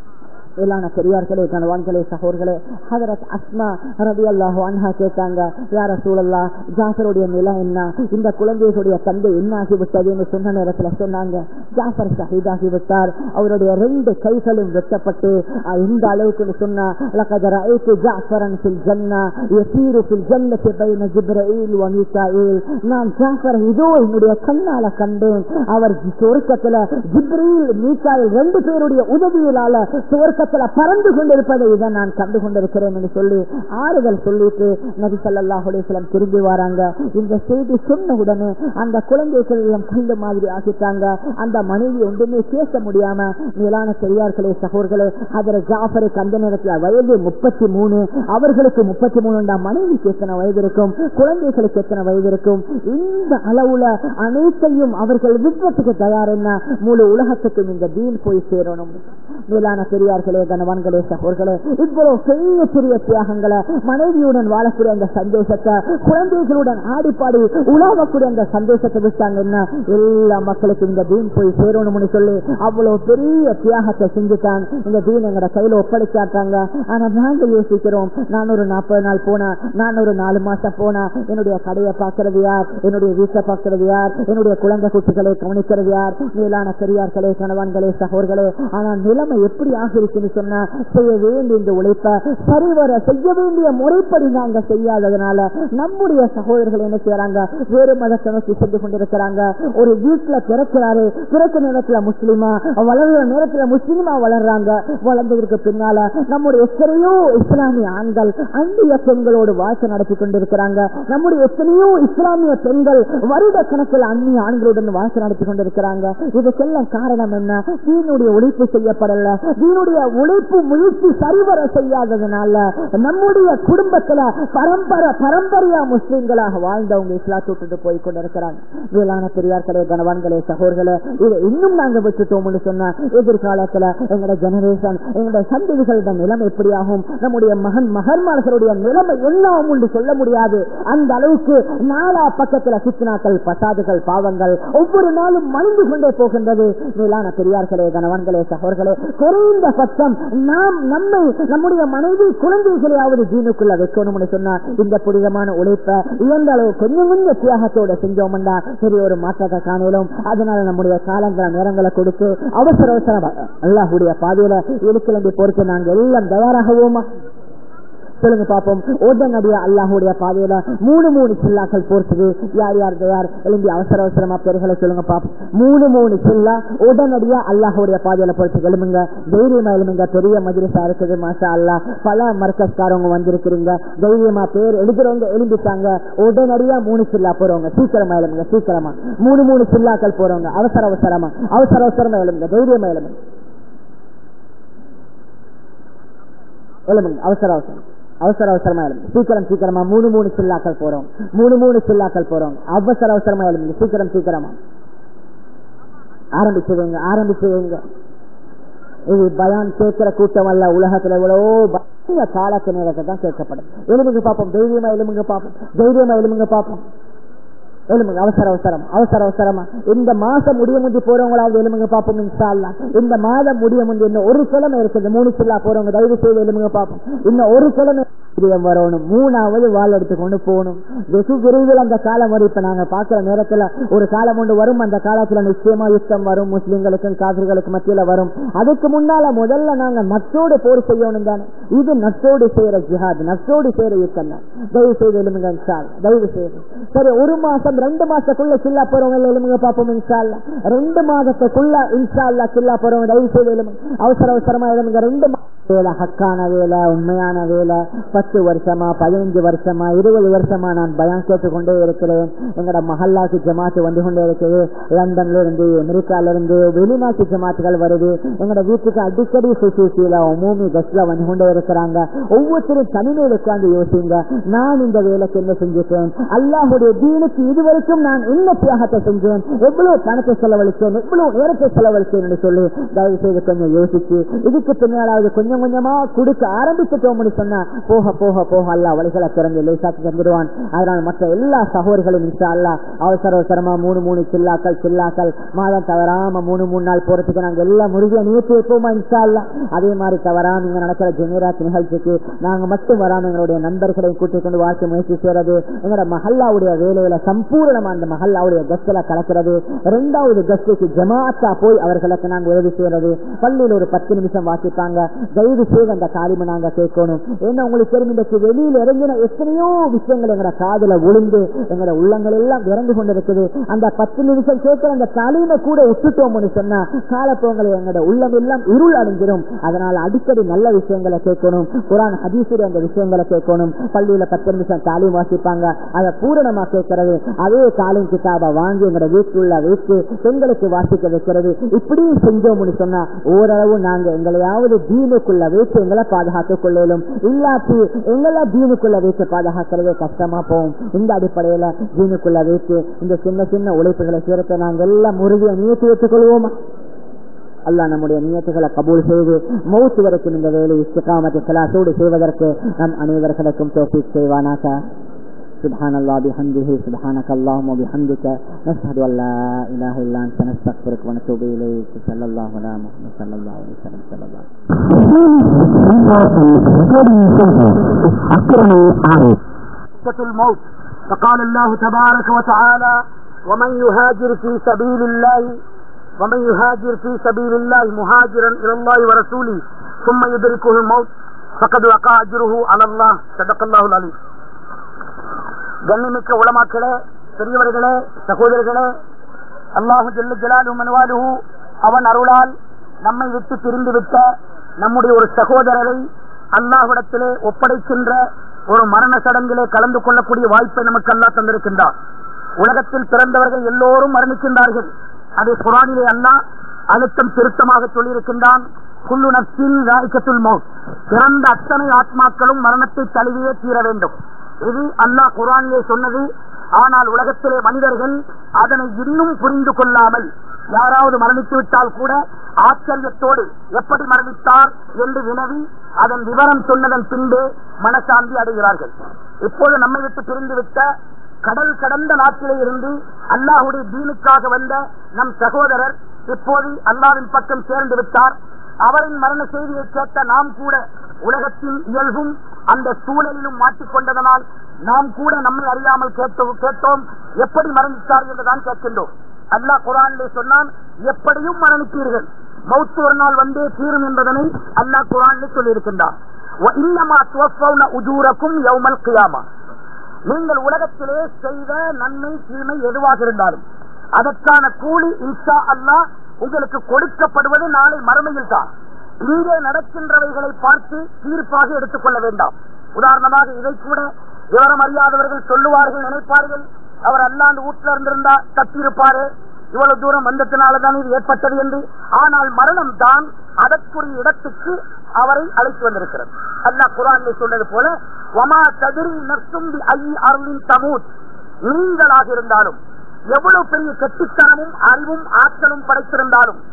Speaker 1: மேலான பெரியார்களே கணவான்களே சகோர்களே ஹதரத் அஸ்மா ரபி அல்லாஹு அன்ஹா கேட்டாங்க யார சூழல்லா ஜாஃபருடைய நிலை என்ன இந்த குழந்தைகளுடைய தந்தை என்ன ஆகிவிட்டதுன்னு சொன்ன நேரத்துல சொன்னாங்க ஜாஃபர் ஷஹீதாகி விட்டார் அவருடைய ரெண்டு கைகளும் வெட்டப்பட்டு அஹ், எந்த அளவுக்கு சொன்னா لقد رأيت جعفرا في الجنة يسير في الجنة بين جبرائيل وميكائيل நான் ஜாஃபர் இதோ என்னுடைய கண்ணால கண்டேன் அவர் சுவர்க்கத்துல ஜிப்ரீல் மீகாயில் ரெண்டு பேருடைய உதவியிலால சுவர்க்கத்துல பறந்து கொண்டிருப்பதை இதை நான் கண்டு கொண்டிருக்கிறேன் என்று சொல்லி ஆறுதல் சொல்லிட்டு நபி ஸல்லல்லாஹு அலைஹி வஸல்லம் திரும்பி வராங்க இந்த செய்தி சொன்ன உடனே அந்த குழந்தைகள் எல்லாம் கண்டு மாதிரி ஆகிட்டாங்க அந்த மனைவி ஒன்றுமே பேச முடியாம மேலான பெரியார்களே சகோர்களே அதில் ஜாஃபருக்கு அந்த நேரத்தில் வயது முப்பத்தி மூணு அவர்களுக்கு முப்பத்தி மூணு மனைவிக்கு எத்தனை வயது இருக்கும் குழந்தைகளுக்கு எத்தனை வயது இருக்கும் இந்த அளவுல அனைத்தையும் அவர்கள் விருப்பத்துக்கு தயார் என்ன முழு உலகத்துக்கும் இந்த தீன் போய் சேரணும் மேலான பெரியார்களே கணவான்களே சகோர்களே இவ்வளவு பெரிய பெரிய தியாகங்களை மனைவியுடன் வாழக்கூடிய அந்த சந்தோஷத்தை குழந்தைகளுடன் ஆடிப்பாடி உலாவக்கூடிய அந்த சந்தோஷத்தை விட்டாங்கன்னா எல்லா மக்களுக்கும் இந்த தீன் போய் சேரணும்னு சொல்லி அவ்வளவு பெரிய தியாகத்தை செஞ்சுட்டான் இந்த தீன் எங்கட கையில ஒப்படைச்சாட்டாங்க ஆனா நாங்க யோசிக்கிறோம் நான் ஒரு நாற்பது நாள் போனா நான் ஒரு நாலு மாசம் போனா என்னுடைய கடையை பார்க்கறது யார் என்னுடைய வீட்டை பார்க்கறது யார் என்னுடைய குழந்தை குட்டிகளை கவனிக்கிறது யார் மேலான பெரியார்களே கணவான்களே சகோர்களே ஆனா நிலைமை எப்படி ஆகிருக்குன்னு சொன்னா செய்ய வேண்டிய இந்த உழைப்ப சரிவர செய்ய வேண்டிய முறைப்படி நாங்க செய்யாததுனால நம்முடைய சகோதரர்கள் என்ன செய்யறாங்க வேறு மதத்தை நோக்கி சென்று கொண்டிருக்கிறாங்க ஒரு வீட்டுல பிறக்கிறாரு பிறக்க நேரத்துல முஸ்லிமா வளர்ற நேரத்துல முஸ்லிமா வளர்றாங்க வளர்ந்ததற்கு பின்னால நம்முடைய எத்தனையோ இஸ்லாமிய ஆண்கள் அந்நிய பெண்களோடு வாழ்க்கை நடத்தி கொண்டிருக்கிறாங்க நம்முடைய எத்தனையோ இஸ்லாமிய பெண்கள் வருட கணக்கில் அந்நிய ஆண்களுடன் வாழ்க்கை நடத்தி கொண்டிருக்கிறாங்க இதுக்கெல்லாம் காரணம் என்ன தீனுடைய உழைப்பு செய்யப்படல தீனுடைய உழைப்பு முயற்சி சரிவர செய்யாததுனால நம்முடைய குடும்பத்துல பரம்பரை பரம்பரையா முஸ்லிம்களாக வாழ்ந்தவங்க இஸ்லாத்தை விட்டுட்டு போய் கொண்டிருக்கிறாங்க வேளாண் பெரியார்களே கணவான்களே சகோர்களே இதை இன்னும் நாங்க விட்டுட்டோம்னு சொன்னா எதிர்காலத்துல எங்களோட ஜெனரேஷன் எங்களோட சந்ததிகளோட நிலைமை எப்படியாகும் நம்முடைய மகன் மகன்மார்களுடைய நிலைமை எல்லாம் உண்டு சொல்ல முடியாது அந்த அளவுக்கு நாலா பக்கத்துல சித்தனாக்கள் பசாதுகள் பாவங்கள் ஒவ்வொரு நாளும் மலிந்து கொண்டே போகின்றது மேலான பெரியார்களே கணவன்களே சகோர்களே குறைந்த பட்சம் நாம் நம்மை நம்முடைய மனைவி குழந்தைகளையாவது ஜீனுக்குள்ள வைக்கணும்னு சொன்னா இந்த புனிதமான உழைப்ப இயன்ற அளவு கொஞ்சம் கொஞ்சம் தியாகத்தோட செஞ்சோம்னா பெரிய ஒரு மாற்றத்தை காணலும் அதனால நம்முடைய காலங்களை நேரங்களை கொடுத்து அவசர அவசரம் அல்லாஹுடைய பாதையில இழுக்கிழம்பி பொறுத்து நாங்க எல்லாம் தயாராகவோமா சொல்லுங்க பாப்போம் உடனடியா அல்லாஹுடைய பாதையில மூணு மூணு சில்லாக்கள் போர்த்துது யார் யார் தயார் எழும்பி அவசர அவசரமா பேர்களை சொல்லுங்க பாப்போம் மூணு மூணு சில்லா உடனடியா அல்லாஹுடைய பாதையில போர்த்து எழுமுங்க தைரியமா எழுமுங்க பெரிய மஜிலிசா இருக்குது மாஷா அல்லா பல மர்க்கஸ்காரவங்க வந்திருக்கிறீங்க தைரியமா பேர் எழுதுறவங்க எழும்பிட்டாங்க உடனடியா மூணு சில்லா போறவங்க சீக்கிரமா எழுமுங்க சீக்கிரமா மூணு மூணு சில்லாக்கள் போறவங்க அவசர அவசரமா அவசர அவசரமா எழுமுங்க தைரியமா எழுமுங்க எழுமுங்க அவசர அவசரம் அவசர அவசரமா எழுங்க சீக்கிரம் சீக்கிரமா மூணு மூணு சில்லாக்கள் போறோம் மூணு மூணு சில்லாக்கள் போறோம் அவசர அவசரமா எழுங்க சீக்கிரம் சீக்கிரமா ஆரம்பிச்சு வைங்க ஆரம்பிச்சு வைங்க இது பயான் கேட்கிற கூட்டம் அல்ல உலகத்துல எவ்வளவோ பய காலத்து நேரத்தை தான் கேட்கப்படும் எலும்புங்க பார்ப்போம் தைரியமா எலும்புங்க பார்ப்போம் தைரியமா எலும்புங்க பார்ப்போம் எலும்புங்க அவசர அவசரம் அவசர அவசரமா இந்த மாசம் முடிய முந்தி போறவங்களாவது எலும்புங்க பார்ப்போம் இன்ஷா அல்லாஹ். இந்த மாதம் முடிய முந்தி இன்னும் ஒரு கிழமை இருக்குது மூணு சில்லா போறவங்க தயவு செய்து எலும்புங்க பார்ப்போம் இன்னும் ஒரு கிழமை பிரியம் வரணும் மூணாவது வாள் எடுத்துக்கொண்டு போகணும் வெகு விரைவில் அந்த காலம் வரும் இப்ப நாங்க பாக்குற நேரத்துல ஒரு காலம் ஒன்று வரும் அந்த காலத்துல நிச்சயமா யுத்தம் வரும் முஸ்லிம்களுக்கும் காவிர்களுக்கும் மத்தியில வரும் அதுக்கு முன்னால முதல்ல நாங்க நட்சோடு போர் செய்யணும் தானே இது நட்சோடு செய்யற ஜிஹாத் நட்சோடு செய்யற யுத்தம் தான் தயவு செய்து எலும்புங்க இன்ஷா அல்லாஹ். தயவு செய்து சரி ஒரு மாசம் ரெண்டு மாசத்துக்குள்ள சில்லா போறவங்க எலும்புங்க பார்ப்போம் இன்ஷா அல்லாஹ். ரெண்டு மாதத்துக்குள்ள இன்ஷா அல்லாஹ் சில்லா போறவங்க தயவு செய்து எலும்புங்க அவசர அவசரமா எலும்புங்க ரெண்டு மா- வேலை ஹக்கான வேலை உண்மையான வேலை பத்து வருஷமா பதினஞ்சு வருஷமா இருபது வருஷமா நான் பயம் கேட்டுக்கொண்டே இருக்கிறேன் எங்கட மஹல்லாக்கு ஜமாத்து வந்து கொண்டே இருக்குது லண்டன்ல இருந்து அமெரிக்கால இருந்து வெளிநாட்டு ஜமாத்துகள் வருது எங்கட வீட்டுக்கு அடிக்கடி சுசூசியில மூமி கஸ்ல வந்து கொண்டே இருக்கிறாங்க ஒவ்வொருத்தரும் தனிமையில் உட்கார்ந்து யோசிங்க நான் இந்த வேலைக்கு என்ன செஞ்சுட்டேன் அல்லாஹுடைய தீனுக்கு இதுவரைக்கும் நான் என்ன தியாகத்தை செஞ்சேன் எவ்வளவு பணத்தை செலவழித்தேன் எவ்வளவு நேரத்தை செலவழித்தேன் என்று சொல்லி தயவு செய்து கொஞ்சம் யோசிச்சு இதுக்கு பின்னாலாவது கொஞ்சம் கொஞ்சமா கொடுக்க ஆரம்பிச்சுட்டோம்னு சொன்னா போக போக போக அல்ல வழிகளை திறந்து லேசாக்கி தந்துடுவான் அதனால் மற்ற எல்லா சகோதரர்களும் இன்ஷா அல்லா அவசர அவசரமா மூணு மூணு சில்லாக்கள் சில்லாக்கள் மாதம் தவறாம மூணு மூணு நாள் போறதுக்கு நாங்க எல்லாம் முருகிய நிறுத்தி வைப்போமா இன்ஷா அல்லா அதே மாதிரி தவறாம இங்க நடக்கிற ஜெனராத் நிகழ்ச்சிக்கு நாங்க மட்டும் வராம எங்களுடைய நண்பர்களை கூட்டிக் கொண்டு வாழ்க்கை முயற்சி செய்யறது எங்களோட மஹல்லாவுடைய வேலையில சம்பூர்ணமா அந்த மஹல்லாவுடைய கஸ்ட்ல கலக்கிறது ரெண்டாவது கஸ்டுக்கு ஜமாத்தா போய் அவர்களுக்கு நாங்க உதவி செய்யறது பள்ளியில் ஒரு பத்து நிமிஷம் வாசிப்பாங்க தயவு செய்து அந்த காரியமை நாங்க கேட்கணும் ஏன்னா உங்களுக்கு தெரியும் இன்றைக்கு வெளியில இறங்கின எத்தனையோ விஷயங்கள் எங்கட காதுல விழுந்து எங்கட உள்ளங்கள் எல்லாம் இறந்து கொண்டிருக்குது அந்த பத்து நிமிஷம் கேட்கிற அந்த காலியமை கூட விட்டுட்டோம்னு சொன்னா காலப்போங்களை எங்கட உள்ளம் எல்லாம் இருள் அடைஞ்சிரும் அதனால அடிக்கடி நல்ல விஷயங்களை கேட்கணும் குரான் ஹதீசுடைய அந்த விஷயங்களை கேட்கணும் பள்ளியில பத்து நிமிஷம் தாலீம் வாசிப்பாங்க அதை பூரணமா கேட்கறது அதே தாலீம் கிதாபை வாங்கி எங்களோட வீட்டுள்ள வைத்து பெண்களுக்கு வாசிக்க வைக்கிறது இப்படியும் செஞ்சோம்னு சொன்னா ஓரளவு நாங்க எங்களையாவது தீனுக்குள்ள வைத்து எங்களை பாதுகாத்துக் கொள்ளலும் இல்லாட்டி எங்களை தீனுக்குள்ள வைத்து பாதுகாக்கிறதே கஷ்டமா போகும் இந்த அடிப்படையில தீனுக்குள்ள வைத்து இந்த சின்ன சின்ன உழைப்புகளை சேர்த்து நாங்க எல்லாம் முருகிய நியத்து வைத்துக் கொள்வோமா அல்லாஹ் நம்முடைய நியத்துகளை கபூல் செய்து மௌத்து வரைக்கும் இந்த வேலை இஸ்திகாமத்தை கிளாஸோடு செய்வதற்கு நம் அனைவர்களுக்கும் தோப்பிக் செய்வானாக سبحان الله بحمده سبحانك اللهم وبحمدك نشهد ان لا اله الا انت نستغفرك ونتوب اليك صلى الله على محمد صلى الله عليه وسلم صلى الله عليه وسلم
Speaker 2: الموت فقال الله تبارك وتعالى ومن يهاجر في سبيل الله ومن يهاجر في سبيل الله مهاجرا الى الله ورسوله ثم يدركه الموت فقد وقع اجره على الله صدق الله العليم கண்ணிமிக்க உளமாக்களே பெரியவர்களே சகோதரர்களே அல்லாஹு ஜல்ல ஜலாலு மனுவாலுஹு அவன் அருளால் நம்மை விட்டு பிரிந்து விட்ட நம்முடைய ஒரு சகோதரரை அல்லாஹ்விடத்திலே ஒப்படைக்கின்ற ஒரு மரண சடங்கிலே கலந்து கொள்ளக்கூடிய வாய்ப்பை நமக்கு அல்லாஹ் தந்திருக்கின்றார் உலகத்தில் பிறந்தவர்கள் எல்லோரும் மரணிக்கின்றார்கள் அதை குரானிலே அல்லாஹ் அழுத்தம் திருத்தமாக சொல்லியிருக்கின்றான் குல்லு நப்சின் ராய்கத்துல் மௌத் பிறந்த அத்தனை ஆத்மாக்களும் மரணத்தை தழுவியே தீர வேண்டும் இது அல்லாஹ் குரானிலே சொன்னது ஆனால் உலகத்திலே மனிதர்கள் அதனை இன்னும் புரிந்து கொள்ளாமல் யாராவது மரணித்து விட்டால் கூட ஆச்சரியத்தோடு எப்படி மரணித்தார் என்று வினவி அதன் விவரம் சொன்னதன் பின்பே மனசாந்தி அடைகிறார்கள் இப்போது நம்மை விட்டு பிரிந்துவிட்ட கடல் கடந்த நாட்டிலே இருந்து அல்லாஹுடைய தீனுக்காக வந்த நம் சகோதரர் இப்போது அல்லாவின் பக்கம் சேர்ந்து விட்டார் அவரின் மரண செய்தியை கேட்ட நாம் கூட உலகத்தின் இயல்பும் அந்த சூழலிலும் மாட்டிக்கொண்டதனால் நாம் கூட நம்மை அறியாமல் கேட்டோம் கேட்டோம் எப்படி மரணித்தார் என்றுதான் கேட்கின்றோம் அல்லாஹ் குரானிலே சொன்னான் எப்படியும் மரணிப்பீர்கள் மௌத்து ஒரு நாள் வந்தே தீரும் என்பதனை அல்லாஹ் குரானிலே சொல்லியிருக்கின்றார் இன்னமா துவப்பவுன உஜூரக்கும் யௌமல் கியாமா நீங்கள் உலகத்திலே செய்த நன்மை தீமை எதுவாக இருந்தாலும் அதற்கான கூலி இன்ஷா அல்லாஹ் உங்களுக்கு கொடுக்கப்படுவது நாளை மறுமையில் தான் இங்கே நடக்கின்றவைகளை பார்த்து தீர்ப்பாக எடுத்துக்கொள்ள வேண்டாம் உதாரணமாக இதை கூட விவரம் அறியாதவர்கள் சொல்லுவார்கள் நினைப்பார்கள் அவர் அல்லாண்டு வீட்டுல இருந்திருந்தா தப்பியிருப்பாரு இவ்வளவு தூரம் வந்ததுனாலதான் இது ஏற்பட்டது என்று ஆனால் மரணம் தான் அதற்குரிய இடத்துக்கு அவரை அழைத்து வந்திருக்கிறது அல்லாஹ் குரான் சொன்னது போல ஒமா ததிரி நர்சும் ஐ அருளின் தமூத் நீங்களாக இருந்தாலும் எவ்வளவு பெரிய கெட்டித்தனமும் அறிவும் ஆற்றலும் படைத்திருந்தாலும்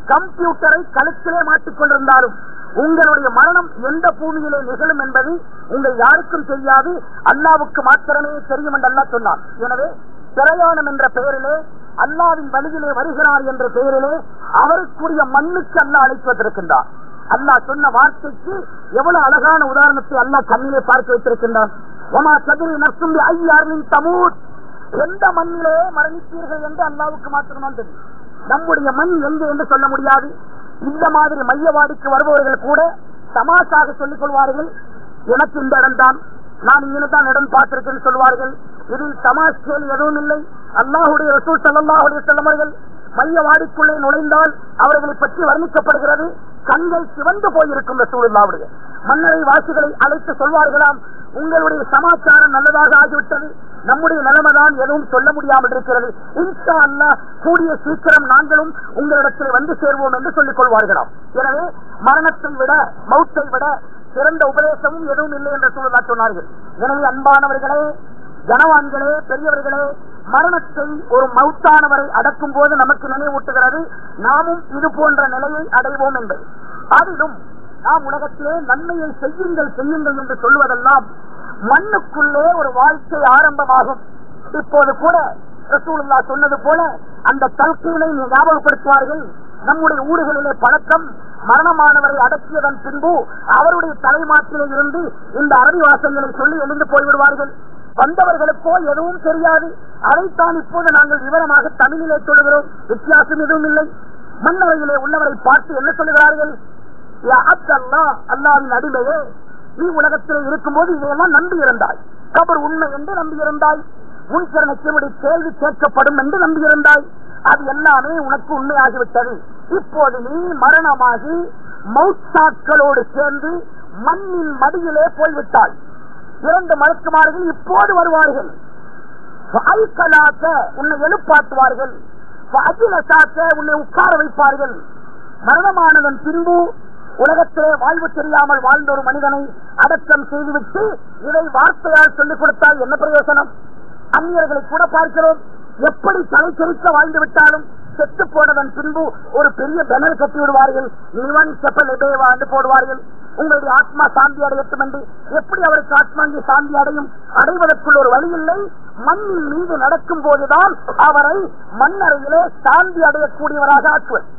Speaker 2: கம்ப்யூட்டரை கழுத்திலே மாட்டிக் கொண்டிருந்தாலும் உங்களுடைய மரணம் எந்த பூமியிலே நிகழும் என்பது உங்கள் யாருக்கும் தெரியாது அல்லாவுக்கு மாத்திரமே தெரியும் என்று அல்லாஹ் சொன்னார் எனவே பிரயாணம் என்ற பெயரிலே அல்லாவின் வழியிலே வருகிறார் என்ற பெயரிலே அவருக்குரிய மண்ணுக்கு அல்லாஹ் அழைத்து வந்திருக்கின்றார் அல்லாஹ் சொன்ன வார்த்தைக்கு எவ்வளவு அழகான உதாரணத்தை அல்லாஹ் கண்ணிலே பார்க்க வைத்திருக்கின்றார் ஒமா சதிரி நசும்பி ஐயாரின் தமூத் எந்த மண்ணிலே மரணிப்பீர்கள் என்று அல்லாவுக்கு மாத்திரம்தான் தெரியும் நம்முடைய மண் எங்கே என்று சொல்ல முடியாது இந்த மாதிரி மையவாடிக்கு வருபவர்கள் கூட தமாஷாக சொல்லிக் கொள்வார்கள் எனக்கு இந்த இடம்தான் நான் இங்கே தான் இடம் பார்த்திருக்கேன் சொல்வார்கள் இதில் தமாஷ் கேள் எதுவும் இல்லை அல்லாஹுடைய ரசூல் சல்லாஹுடைய செல்லவர்கள் மையவாடிக்குள்ளே நுழைந்தால் அவர்களை பற்றி வர்ணிக்கப்படுகிறது கண்கள் சிவந்து போயிருக்கும் ரசூலுல்லாவுடைய மன்னரை வாசிகளை அழைத்து சொல்வார்களாம் உங்களுடைய சமாச்சாரம் நல்லதாக ஆகிவிட்டது நம்முடைய நிலைமைதான் எதுவும் சொல்ல முடியாமல் இருக்கிறது இன்ஷா அல்லா கூடிய சீக்கிரம் நாங்களும் உங்களிடத்தில் வந்து சேர்வோம் என்று சொல்லிக் கொள்வார்களாம் எனவே மரணத்தை விட மௌத்தை விட சிறந்த உபதேசமும் எதுவும் இல்லை என்று சூழலா சொன்னார்கள் எனவே அன்பானவர்களே கனவான்களே பெரியவர்களே மரணத்தை ஒரு மௌத்தானவரை அடக்கும் போது நமக்கு நினைவூட்டுகிறது நாமும் இது போன்ற நிலையை அடைவோம் என்பது அதிலும் நாம் உலகத்திலே நன்மையை செய்யுங்கள் செய்யுங்கள் என்று சொல்லுவதெல்லாம் மண்ணுக்குள்ளே ஒரு வாழ்க்கை ஆரம்பமாகும் இப்போது கூட ரசூலுல்லா சொன்னது போல அந்த தல்கீனை ஞாபகப்படுத்துவார்கள் நம்முடைய ஊர்களிலே பழக்கம் மரணமானவரை அடக்கியதன் பின்பு அவருடைய தலைமாட்டிலே இருந்து இந்த அரபிவாசங்களை சொல்லி எழுந்து போய்விடுவார்கள் வந்தவர்களுக்கோ எதுவும் தெரியாது அதைத்தான் இப்போது நாங்கள் விவரமாக தமிழிலே சொல்லுகிறோம் வித்தியாசம் எதுவும் இல்லை மண்ணறையிலே உள்ளவரை பார்த்து என்ன சொல்லுகிறார்கள் அல்லாவின் அடிமையே நீ உலகத்திலே இருக்கும்போது இதையெல்லாம் நம்பி இருந்தாய் கபர் உண்மை என்று நம்பி இருந்தாய் முன்சரணத்தினுடைய கேள்வி கேட்கப்படும் என்று நம்பி இருந்தாய் அது எல்லாமே உனக்கு உண்மையாகிவிட்டது இப்போது நீ மரணமாகி மௌத்தாக்களோடு சேர்ந்து மண்ணின் மடியிலே போய்விட்டாய் இரண்டு மலக்குமார்கள் இப்போது வருவார்கள் உன்னை எழுப்பாட்டுவார்கள் உன்னை உட்கார வைப்பார்கள் மரணமானதன் பின்பு உலகத்திலே வாழ்வு தெரியாமல் வாழ்ந்த ஒரு மனிதனை அடக்கம் செய்துவிட்டு இதை வார்த்தையால் சொல்லிக் கொடுத்தால் என்ன பிரயோசனம் அந்நியர்களை கூட பார்க்கிறோம் எப்படி தலை செலுத்த வாழ்ந்து விட்டாலும் செத்து போனதன் பின்பு ஒரு பெரிய பெனர் கட்டி விடுவார்கள் நிவன் செப்பல் எபேவா என்று போடுவார்கள் உங்களுடைய ஆத்மா சாந்தி அடையட்டும் என்று எப்படி அவருக்கு ஆத்மாங்கி சாந்தி அடையும் அடைவதற்குள் ஒரு வழி இல்லை மண்ணின் மீது நடக்கும் போதுதான் அவரை மண்ணறையிலே சாந்தி அடையக்கூடியவராக ஆக்குவது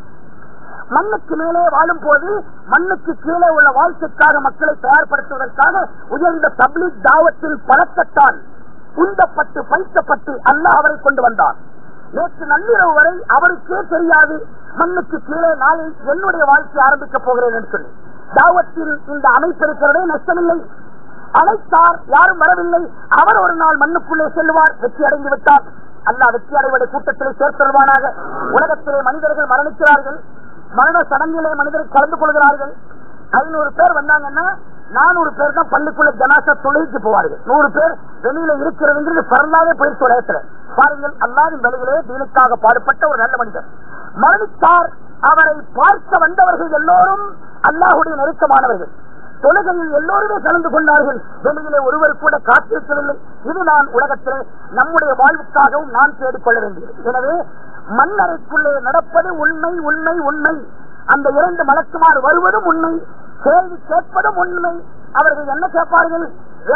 Speaker 2: மண்ணுக்கு மேலே வாழும் போது மண்ணுக்கு கீழே உள்ள வாழ்க்கைக்காக மக்களை தயார்படுத்துவதற்காக உயர்ந்த பப்ளிக் தாவத்தின் பழக்கத்தால் உந்தப்பட்டு பைக்கப்பட்டு அல்லாஹ் அவரை கொண்டு வந்தார் நேற்று நள்ளிரவு வரை அவருக்கே தெரியாது மண்ணுக்கு கீழே நாளில் என்னுடைய வாழ்க்கை ஆரம்பிக்கப் போகிறேன் என்று சொல்லி தாவத்தில் இந்த அமைப்பு இருக்கிறதே நஷ்டமில்லை அழைத்தார் யாரும் வரவில்லை அவர் ஒரு நாள் மண்ணுக்குள்ளே செல்வார் வெற்றி அடைந்து விட்டார் அல்லா வெற்றி அடைவதை கூட்டத்திலே சேர்த்தருவானாக உலகத்திலே மனிதர்கள் மரணிக்கிறார்கள் மரண சடங்கிலே மனிதர்கள் கலந்து கொள்கிறார்கள் ஐநூறு பேர் வந்தாங்கன்னா நானூறு பேர் தான் பள்ளிக்குள்ள ஜனாசா தொழிலுக்கு போவார்கள் நூறு பேர் வெளியில இருக்கிறதுங்கிறது பரலாவே போயிடுச்சு உலகத்துல பாருங்கள் அல்லாவின் வெளியிலே தீனுக்காக பாடுபட்ட ஒரு நல்ல மனிதர் மரணித்தார் அவரை பார்க்க வந்தவர்கள் எல்லோரும் அல்லாஹுடைய நெருக்கமானவர்கள் தொழுகையில் எல்லோருமே கலந்து கொண்டார்கள் வெளியிலே ஒருவர் கூட காத்திருக்கவில்லை இது நான் உலகத்திலே நம்முடைய வாழ்வுக்காகவும் நான் தேடிக்கொள்ள வேண்டியது எனவே மண்ணறைக்குள்ளே நடப்பது உண்மை உண்மை உண்மை அந்த இரண்டு மலக்குமார் வருவதும் உண்மை கேள்வி கேட்பதும் உண்மை அவர்கள் என்ன கேட்பார்கள்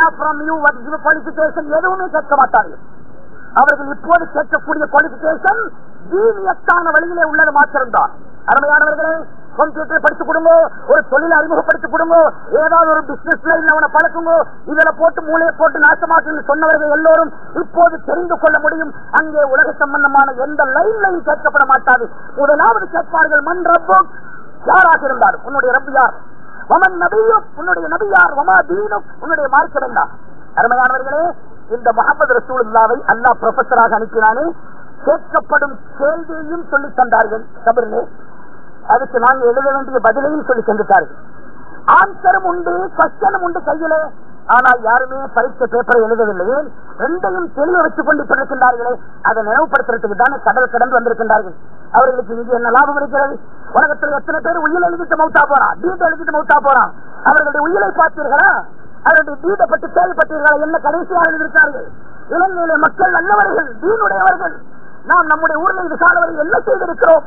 Speaker 2: குவாலிபிகேஷன் எதுவுமே கேட்க மாட்டார்கள் அவர்கள் இப்போது கேட்கக்கூடிய குவாலிபிகேஷன் ஜீவியத்தான வழியிலே உள்ளது மாத்திரம்தான் அருமையானவர்களே கம்ப்யூட்டர் படிச்சு கொடுங்க ஒரு தொழில் அறிமுகப்படுத்தி கொடுங்க ஏதாவது ஒரு பிசினஸ் லைன் அவனை பழக்குங்க இதுல போட்டு மூளையை போட்டு நாசமாக்கு சொன்னவர்கள் எல்லோரும் இப்போது தெரிந்து கொள்ள முடியும் அங்கே உலக சம்பந்தமான எந்த லைன்லையும் கேட்கப்பட மாட்டாது முதலாவது கேட்பார்கள் மண் ரப்போ யாராக இருந்தார் உன்னுடைய ரப்பு யார் வமன் நபியும் உன்னுடைய நபி யார் வமா தீனும் உன்னுடைய மார்க்கம் என்ன அருமையானவர்களே இந்த முகமது ரசூலுல்லாவை அல்லா ப்ரொஃபஸராக அனுப்பினானே கேட்கப்படும் கேள்வியையும் சொல்லி தந்தார்கள் கபரிலே அதுக்கு நாங்க எழுத வேண்டிய பதிலையும் சொல்லி தந்துட்டார்கள் ஆன்சரும் உண்டு கொஸ்டனும் உண்டு கையிலே ஆனால் யாருமே பரீட்சை பேப்பரை எழுதவில்லையே ரெண்டையும் தெளிவு வச்சுக் கொண்டு இருக்கின்றார்களே அதை நினைவுபடுத்துறதுக்கு தானே கடல் கடந்து வந்திருக்கின்றார்கள் அவர்களுக்கு இங்கு என்ன லாபம் இருக்கிறது உலகத்தில் எத்தனை பேர் உயிர் எழுதிட்டு மௌத்தா போறான் டீட் எழுதிட்டு மௌத்தா போறான் அவர்களுடைய உயிரை பார்த்தீர்களா அவருடைய டீட்டை பற்றி கேள்விப்பட்டீர்களா என்ன கடைசியாக எழுதியிருக்கார்கள் இலங்கையிலே மக்கள் நல்லவர்கள் தீனுடையவர்கள் நாம் நம்முடைய ஊரில் இது காலவரை என்ன செய்திருக்கிறோம்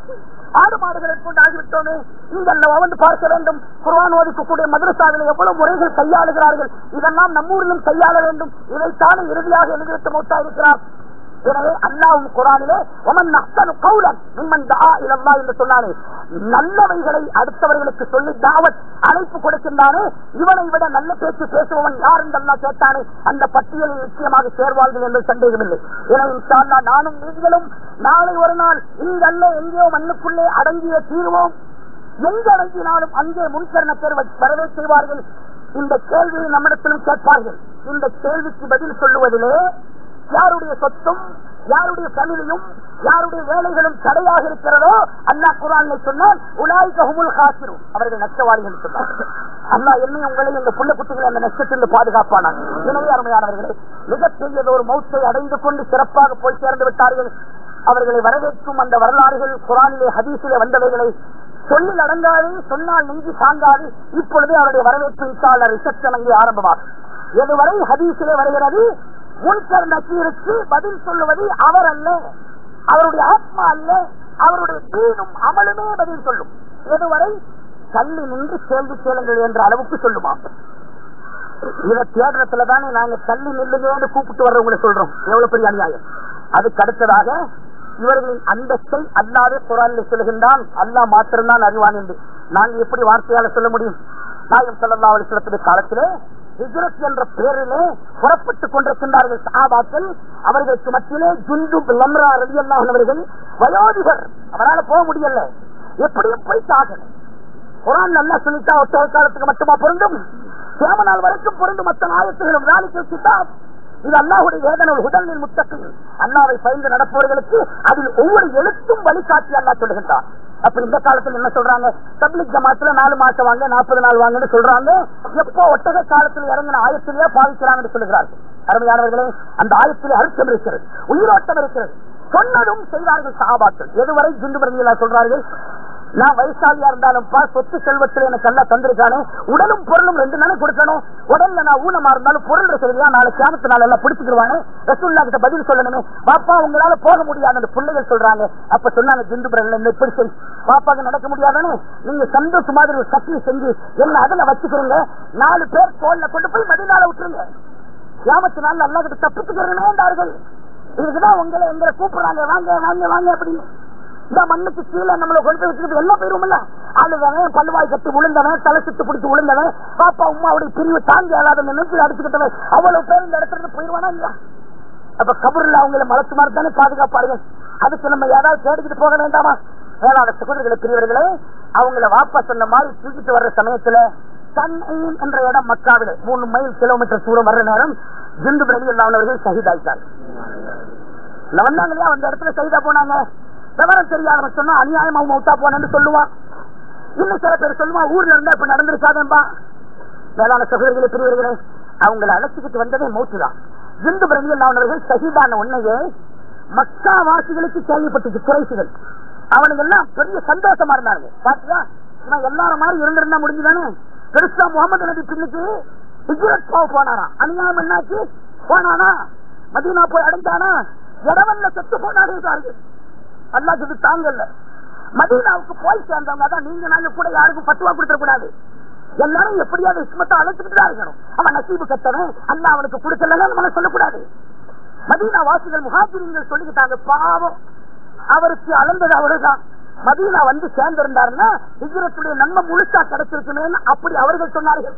Speaker 2: ஆடு மாடுகளை கொண்டு ஆகிவிட்டோமே இங்கல்ல வந்து பார்க்க வேண்டும் குர்ஆன் ஓதிக்கக்கூடிய மதரசாவில் எவ்வளவு முறைகள் கையாளுகிறார்கள் இதெல்லாம் நம்ம ஊரிலும் கையாள வேண்டும் இதைத்தானே இறுதியாக எழுதிவிட்டு மூத்தா இருக்கிறார் எனவே அல்லாவும் குரானிலே ஒமன் நஹ்சனு கௌலன் மிம்மன் தஆ இலல்லாஹ் என்று சொன்னானே நல்லவைகளை அடுத்தவர்களுக்கு சொல்லி தாவத் அழைப்பு கொடுக்கின்றானே இவனை விட நல்ல பேச்சு பேசுபவன் யார் என்று அல்லாஹ் கேட்டானே அந்த பட்டியலில் நிச்சயமாக சேர்வார்கள் என்று சந்தேகமில்லை எனவே இன்ஷா அல்லாஹ் நானும் நீங்களும் நாளை ஒரு நாள் இங்கல்ல எங்கேயோ மண்ணுக்குள்ளே அடங்கிய தீர்வோம் எங்க அடங்கினாலும் அங்கே முன்கரண பேர் வரவே செய்வார்கள் இந்த கேள்வியை நம்மிடத்திலும் கேட்பார்கள் இந்த கேள்விக்கு பதில் சொல்லுவதிலே யாருடைய சொத்தும் யாருடைய தமிழையும் யாருடைய வேலைகளும் தடையாக இருக்கிறதோ அல்லாஹ் குரான் சொன்னால் உலாய் கஹுமுல் ஹாசிரும் அவர்கள் நஷ்டவாளிகள் சொன்னார் அல்லாஹ் என்னை உங்களை எங்க புள்ள குட்டிகளை அந்த நஷ்டத்திலிருந்து பாதுகாப்பானார் எனவே அருமையானவர்களே மிகப்பெரியது ஒரு மௌத்தை அடைந்து கொண்டு சிறப்பாக போய் சேர்ந்து விட்டார்கள் அவர்களை வரவேற்கும் அந்த வரலாறுகள் குரானிலே ஹதீஸிலே வந்தவைகளை சொல்லில் அடங்காது சொன்னால் நெஞ்சு சாங்காது இப்பொழுதே அவருடைய வரவேற்பு இன்சால ரிசப்ஷன் அங்கே ஆரம்பமாகும் எதுவரை ஹதீஸிலே வருகிறது முன்கர் நக்கீருக்கு பதில் சொல்லுவது அவர் அல்ல அவருடைய ஆத்மா அல்ல அவருடைய தீனும் அமலுமே பதில் சொல்லும் எதுவரை தள்ளி நின்று கேள்வி கேளுங்கள் என்ற அளவுக்கு சொல்லுமா இதை தேடுறதுல தானே நாங்க தள்ளி நில்லுங்க கூப்பிட்டு வர்றவங்களை சொல்றோம் எவ்வளவு பெரிய அநியாயம் அதுக்கு அடுத்ததாக இவர்களின் அந்தஸ்தை அல்லாத குரானில் சொல்லுகின்றான் அல்லா மாத்திரம்தான் அறிவான் என்று நாங்கள் எப்படி வார்த்தையால சொல்ல முடியும் நாயம் சல்லா அலிஸ்லத்துடைய காலத்திலே ஹிஜ்ரத் என்ற பெயரிலே புறப்பட்டுக் கொண்டிருக்கின்றார்கள் சஹாபாக்கள் அவர்களுக்கு மத்தியிலே ஜுந்து லம்ரா ரவி அவர்கள் வயோதிபர் அவரால் போக முடியல எப்படியும் போய் தாகணும் குரான் நல்லா சொல்லிட்டா ஒற்றை காலத்துக்கு மட்டுமா பொருந்தும் சேம நாள் வரைக்கும் பொருந்தும் மற்ற ஆயத்துகளும் நாளைக்கு கிதாப் இது அல்லாஹுடைய வேதனல் உடலில் முத்தத்தில் அல்லாவை பயந்து நடப்பவர்களுக்கு அதில் ஒவ்வொரு எழுத்தும் வழிகாட்டி அல்லா சொல்லுகின்றார் அப்ப இந்த காலத்துல என்ன சொல்றாங்க பப்ளிக் ஜமாத்துல நாலு மாசம் வாங்க நாற்பது நாள் வாங்கன்னு சொல்றாங்க எப்போ ஒட்டக காலத்தில் இறங்கின ஆயத்திலேயே பாதிக்கிறாங்கன்னு சொல்லுகிறார்கள் அருமையானவர்களே அந்த ஆயத்திலே அழுத்தம் இருக்கிறது உயிரோட்டம் இருக்கிறது சொன்னதும் செய்தார்கள் சகாபாக்கள் எதுவரை ஜிந்து பிரதிகளா சொல்றார்கள் நான் வயசாலியா இருந்தாலும் சொத்து செல்வத்தில் எனக்கு நல்லா தந்திருக்கானே உடலும் பொருளும் ரெண்டு நாளை கொடுக்கணும் உடல்ல நான் ஊனமா இருந்தாலும் பொருள் இருக்கிறதா நாளை கேமத்து நாள் எல்லாம் பிடிச்சிக்கிடுவானே ரசூல்லா கிட்ட பதில் சொல்லணுமே பாப்பா உங்களால போக முடியாது அந்த பிள்ளைகள் சொல்றாங்க அப்ப சொன்னாங்க ஜிந்து பிரதிகள் எப்படி செய் பாப்பாக்கு நடக்க முடியாதானே நீங்க சந்தோஷ மாதிரி ஒரு சக்தி செஞ்சு என்ன அதுல வச்சுக்கிறீங்க நாலு பேர் தோல்ல கொண்டு போய் மதினால விட்டுருங்க கிராமத்து நாள் அல்லா கிட்ட தப்பிச்சுக்கிறேன் இதுக்குதான் உங்களை எங்களை கூப்பிடுறாங்க வாங்க வாங்க வாங்க அப்படின்னு இந்த மண்ணுக்கு கீழே நம்மளை கொண்டு போய் வச்சுக்கிட்டு எல்லாம் போயிருவோம்ல அழுதவன் பல்வாய் கட்டி விழுந்தவன் தலை சுத்து பிடிச்சு விழுந்தவன் பாப்பா உமாவுடைய பிரிவு தாங்கி அல்லாத நினைச்சு அடிச்சுக்கிட்டவன் அவ்வளவு பேர் இந்த இடத்துல இருந்து போயிருவானா இல்லையா அப்ப கபூர்ல அவங்களை மலத்து மாதிரி தானே பாதுகாப்பார்கள் அதுக்கு நம்ம ஏதாவது தேடிக்கிட்டு போக வேண்டாமா வேளாண் சகோதரர்களை பிரிவர்களே அவங்கள வாப்பா சொன்ன மாதிரி தூக்கிட்டு வர்ற சமயத்துல தன்னையும் என்ற இடம் மக்காவில மூணு மைல் கிலோமீட்டர் தூரம் வர்ற நேரம் ஜிந்து பிரதி இல்லாதவர்கள் சகிதாயிட்டாங்க வந்தாங்க இல்லையா அந்த இடத்துல சகிதா போனாங்க விவரம் தெரியாதவன் சொன்னா அநியாயமா மௌத்தா போனேன்னு சொல்லுவான் இன்னும் சில பேர் சொல்லுவான் ஊர்ல இருந்தா இப்ப நடந்திருக்காதேன்பா மேலான சகோதரிகளை பிரிவர்களே அவங்களை அழைச்சிக்கிட்டு வந்ததே மூச்சு தான் இந்து பிரதியல்லானவர்கள் சகிதான உன்னையே மக்கா வாசிகளுக்கு கேள்விப்பட்டுச்சு குறைசுகள் அவனுங்க எல்லாம் பெரிய சந்தோஷமா இருந்தாங்க பாத்தியா இவன் எல்லாரும் மாதிரி இருந்திருந்தா முடிஞ்சுதானே பெருசா முகமது நபி பின்னுக்கு ஹிஜ்ரத் போக போனாரா அநியாயம் என்னாச்சு போனானா மதீனா போய் அடைஞ்சானா இடவல்ல செத்து போனார்கள் அல்லாஹ் இது தாங்கல்ல மதீனாவுக்கு போய் சேர்ந்தவங்க தான் நீங்க நாங்க கூட யாருக்கும் பத்துவா கொடுத்துட கூடாது எல்லாரும் எப்படியாவது இஸ்மத்தை அழைச்சிட்டு தான் இருக்கணும் அவன் நசீபு கட்டவன் அல்ல அவனுக்கு கொடுக்கலன்னு நம்ம சொல்லக்கூடாது மதீனா வாசிகள் முகாஜிரிங்கள் சொல்லிக்கிட்டாங்க பாவம் அவருக்கு அளந்தது அவருதான் மதீனா வந்து சேர்ந்திருந்தாருன்னா ஹிஜ்ரத்துடைய நன்மை முழுசா கிடைச்சிருக்குமே அப்படி அவர்கள் சொன்னார்கள்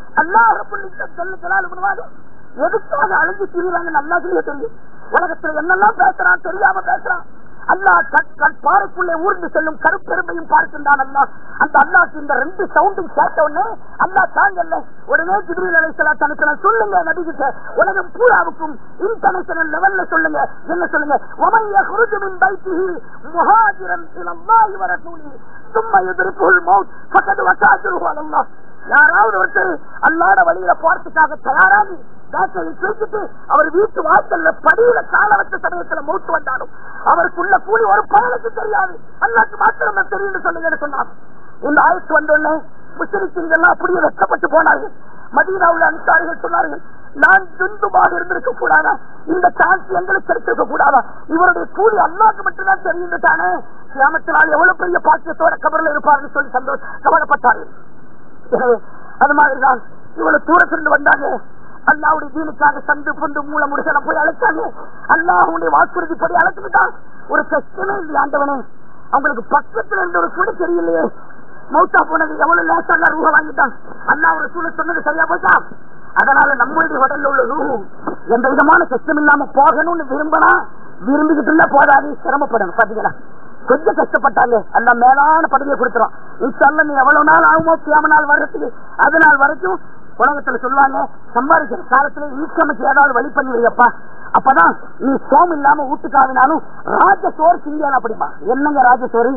Speaker 2: அல்லாஹ் எதுக்காக அழிஞ்சு திரிவாங்க நல்லா தெரியும் உலகத்துல என்னெல்லாம் பேசுறான் தெரியாம பேசுறான் அல்லாஹ் பாறைக்குள்ளே ஊர்ந்து செல்லும் கருப்பெருமையும் பார்க்கின்றான் அல்லா அந்த அல்லாக்கு இந்த ரெண்டு சவுண்டும் கேட்ட உடனே அல்லா தாங்கல்ல உடனே ஜிபிரில் அலைசலா தனக்கு சொல்லுங்க நபிகிட்ட உலகம் பூராவுக்கும் இன்டர்நேஷனல் லெவல்ல சொல்லுங்க என்ன சொல்லுங்க ஒமைய குருஜுமின் பைத்திஹி முஹாஜிரன் இலல்லாஹி வ ரசூலி சும்மா யுத்ரிகுல் மௌத் ஃபகத் வகாஜுஹு அலல்லாஹ் யாராவது ஒருத்தர் அல்லாட வழியில போறதுக்காக தயாராகி பேக்கரி தூக்கிட்டு அவர் வீட்டு வாசல்ல படியில கால வச்ச சமயத்துல மூத்து வந்தாலும் அவருக்குள்ள கூலி ஒரு பயனுக்கு தெரியாது அல்லாக்கு மாத்திரம் தான் தெரியும் சொல்லுங்க சொன்னார் இந்த ஆயுத்து வந்தோடனே முஸ்லிம்கள் அப்படியே வெட்டப்பட்டு போனார்கள் மதீனாவுள்ள அன்சாரிகள் சொன்னார்கள் நான் துந்துமாக இருந்திருக்க கூடாதா இந்த சான்ஸ் எங்களுக்கு கிடைச்சிருக்க கூடாதா இவருடைய கூலி அல்லாக்கு மட்டும்தான் தெரிஞ்சுட்டானே கிராமத்தினால் எவ்வளவு பெரிய பாக்கியத்தோட கபரில் இருப்பார்கள் சொல்லி சந்தோஷம் கவலைப்பட்டார்கள் எனவே அது மாதிரிதான் இவ்வளவு தூரத்திலிருந்து வந்தாங்க அல்லாவுடைய தீனுக்காக சந்து பொந்து மூல முடிசல போய் அழைச்சாங்க அல்லாஹுடைய வாக்குறுதிப்படி அழைச்சுட்டான் ஒரு கஷ்டமே இல்லை ஆண்டவனே அவங்களுக்கு பக்கத்துல இருந்து ஒரு சுடு தெரியலையே மௌத்தா போனது எவ்வளவு லேசா ரூபா வாங்கிட்டான் அண்ணா ஒரு சூழ சொன்னது சரியா போச்சா அதனால நம்மளுடைய உடல்ல உள்ள ரூ எந்த விதமான கஷ்டம் இல்லாம போகணும்னு விரும்பினா விரும்பிக்கிட்டு இல்ல போதாது சிரமப்படணும் பாத்தீங்களா கொஞ்சம் கஷ்டப்பட்டாங்க அல்ல மேலான பதவியை கொடுத்துரும் இன்ஷால்ல நீ எவ்வளவு நாள் ஆகுமோ கியாம நாள் வர்றதுக்கு அது நாள் வரைக்கும் உலகத்துல சொல்லுவாங்க சம்பாதிக்கிற காலத்துல ஈக்கமைச்சு ஏதாவது வழி பண்ணி வைப்பா அப்பதான் நீ சோம் இல்லாம வீட்டுக்காவினாலும் ராஜசோர் சிங்கியான் அப்படிப்பா என்னங்க ராஜசோறு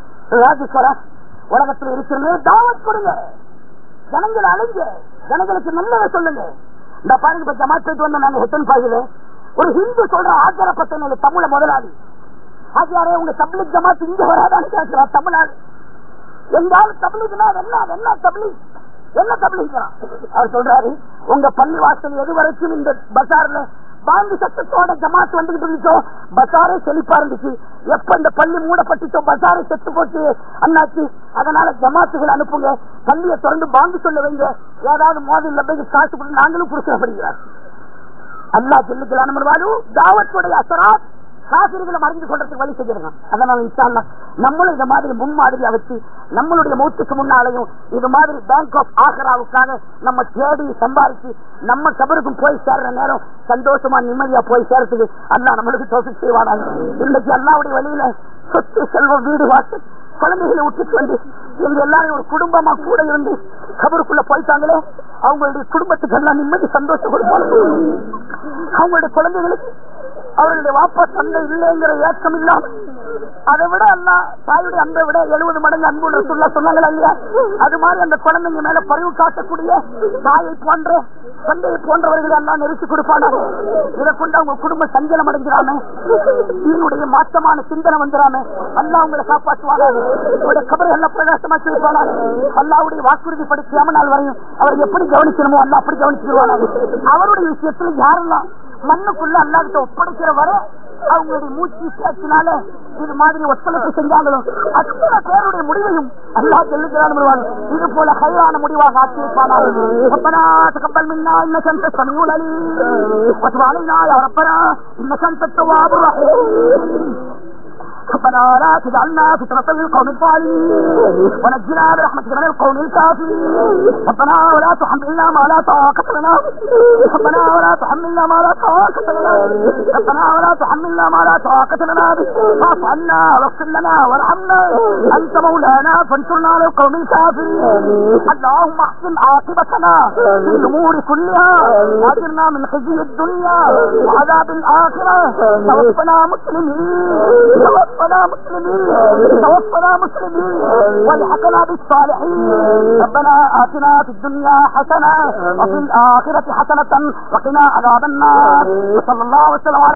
Speaker 2: ராஜசோரா உலகத்துல இருக்கிறது தாவத் கொடுங்க ஜனங்களை அழைங்க ஜனங்களுக்கு நல்லதை சொல்லுங்க இந்த பாருங்க இப்ப ஜமாத் போயிட்டு வந்தோம் நாங்க ஹெட்டன் பாயில ஒரு ஹிந்து சொல்ற ஆச்சார பத்தனை தமிழ முதலாளி ஆச்சாரே உங்க தப்லிக் ஜமாத் இங்க வராதான்னு கேட்கிறா தமிழ்நாடு எங்காலும் தப்லிக்னா என்ன என்ன தப்லிக் என்ன தப்லிக்கிறான் அவர் சொல்றாரு உங்க பள்ளி வாசல் எது வரைக்கும் இந்த பசார்ல பாங்கு சத்தத்தோட ஜமாத் வந்துகிட்டு இருந்துச்சோ பசாரே செழிப்பா இருந்துச்சு எப்ப இந்த பள்ளி மூடப்பட்டுச்சோ பசாரே செத்து போச்சு அண்ணாச்சி அதனால ஜமாத்துகள் அனுப்புங்க பள்ளியை திறந்து பாங்கு சொல்ல வைங்க ஏதாவது மோதல் போய் காசு கொடுத்து நாங்களும் கொடுக்க அப்படிங்கிறார் அல்லா சொல்லிக்கலாம் தாவத்துடைய அசராத் காசிரிகளை மறைந்து கொள்றதுக்கு வழி செஞ்சிருக்கான் அதனால இன்ஷால்லா நம்மளும் இந்த மாதிரி முன்மாதிரியா வச்சு நம்மளுடைய மூச்சுக்கு முன்னாலையும் இது மாதிரி பேங்க் ஆஃப் ஆகராவுக்காக நம்ம தேடி சம்பாதிச்சு நம்ம கபருக்கும் போய் சேர்ற நேரம் சந்தோஷமா நிம்மதியா போய் சேர்றதுக்கு அல்லா நம்மளுக்கு தோசை செய்வானாங்க இன்னைக்கு அல்லாவுடைய வழியில சொத்து செல்வம் வீடு வாசல் குழந்தைகளை விட்டுட்டு வந்து இவங்க எல்லாரும் ஒரு குடும்பமா கூட இருந்து கபருக்குள்ள போயிட்டாங்களே அவங்களுடைய குடும்பத்துக்கு எல்லாம் நிம்மதி சந்தோஷம் கொடுப்பாங்க அவங்களுடைய குழந்தைகளுக்கு அவர்களுடைய வாப்பா தந்தை இல்லைங்கிற ஏக்கம் இல்லாம அதை விட அல்ல தாயுடைய அன்பை விட எழுபது மடங்கு அன்பு சொல்ல சொன்னாங்களா இல்லையா அது மாதிரி அந்த குழந்தைங்க மேல பரிவு காட்டக்கூடிய தாயை போன்ற தந்தையை போன்றவர்கள் எல்லாம் நெருக்கி கொடுப்பாங்க இதை கொண்டு அவங்க குடும்ப சஞ்சலம் அடைஞ்சிடாம தீனுடைய மாற்றமான சிந்தனை வந்துடாம அல்லா அவங்களை காப்பாற்றுவாங்க அவருடைய கபர்கள் பிரகாசமாக்கி இருப்பாங்க அல்லாவுடைய வாக்குறுதி படிக்காம நாள் வரையும் அவர் எப்படி கவனிக்கணுமோ அல்லா அப்படி கவனிச்சிருவாங்க அவருடைய விஷயத்துல யாரெல்லாம் மண்ணுக்குள்ள அல்லாஹ்கிட்ட ஒப்படைக்கிற வரை அவங்களுடைய மூச்சு பேச்சினால இது மாதிரி ஒத்துழைப்பு செஞ்சாங்களும் அத்தனை பேருடைய முடிவையும் அல்லாஹ் சொல்லுகிறான் இது போல கையான முடிவாக ஆக்கியிருப்பானார்கள் ربنا تقبل منا انك انت السميع العليم وتب علينا يا ربنا انك انت التواب الرحيم ربنا لا تجعلنا فتنة للقوم الظالمين ونجنا برحمتك من القوم الكافرين ربنا ولا تحملنا ما لا طاقة لنا ربنا ولا تحملنا ما لا طاقة لنا ربنا ولا تحملنا ما لا طاقة لنا به فاعف عنا واغفر لنا وارحمنا أنت مولانا فانصرنا على القوم الكافرين اللهم احسن عاقبتنا في الأمور كلها واجرنا من خزي الدنيا وعذاب الآخرة توفنا مسلمين توفنا مسلمين توفنا مسلمين والحقنا بالصالحين ربنا آتنا في الدنيا حسنة وفي الآخرة حسنة وقنا عذاب النار وصلى الله وسلم على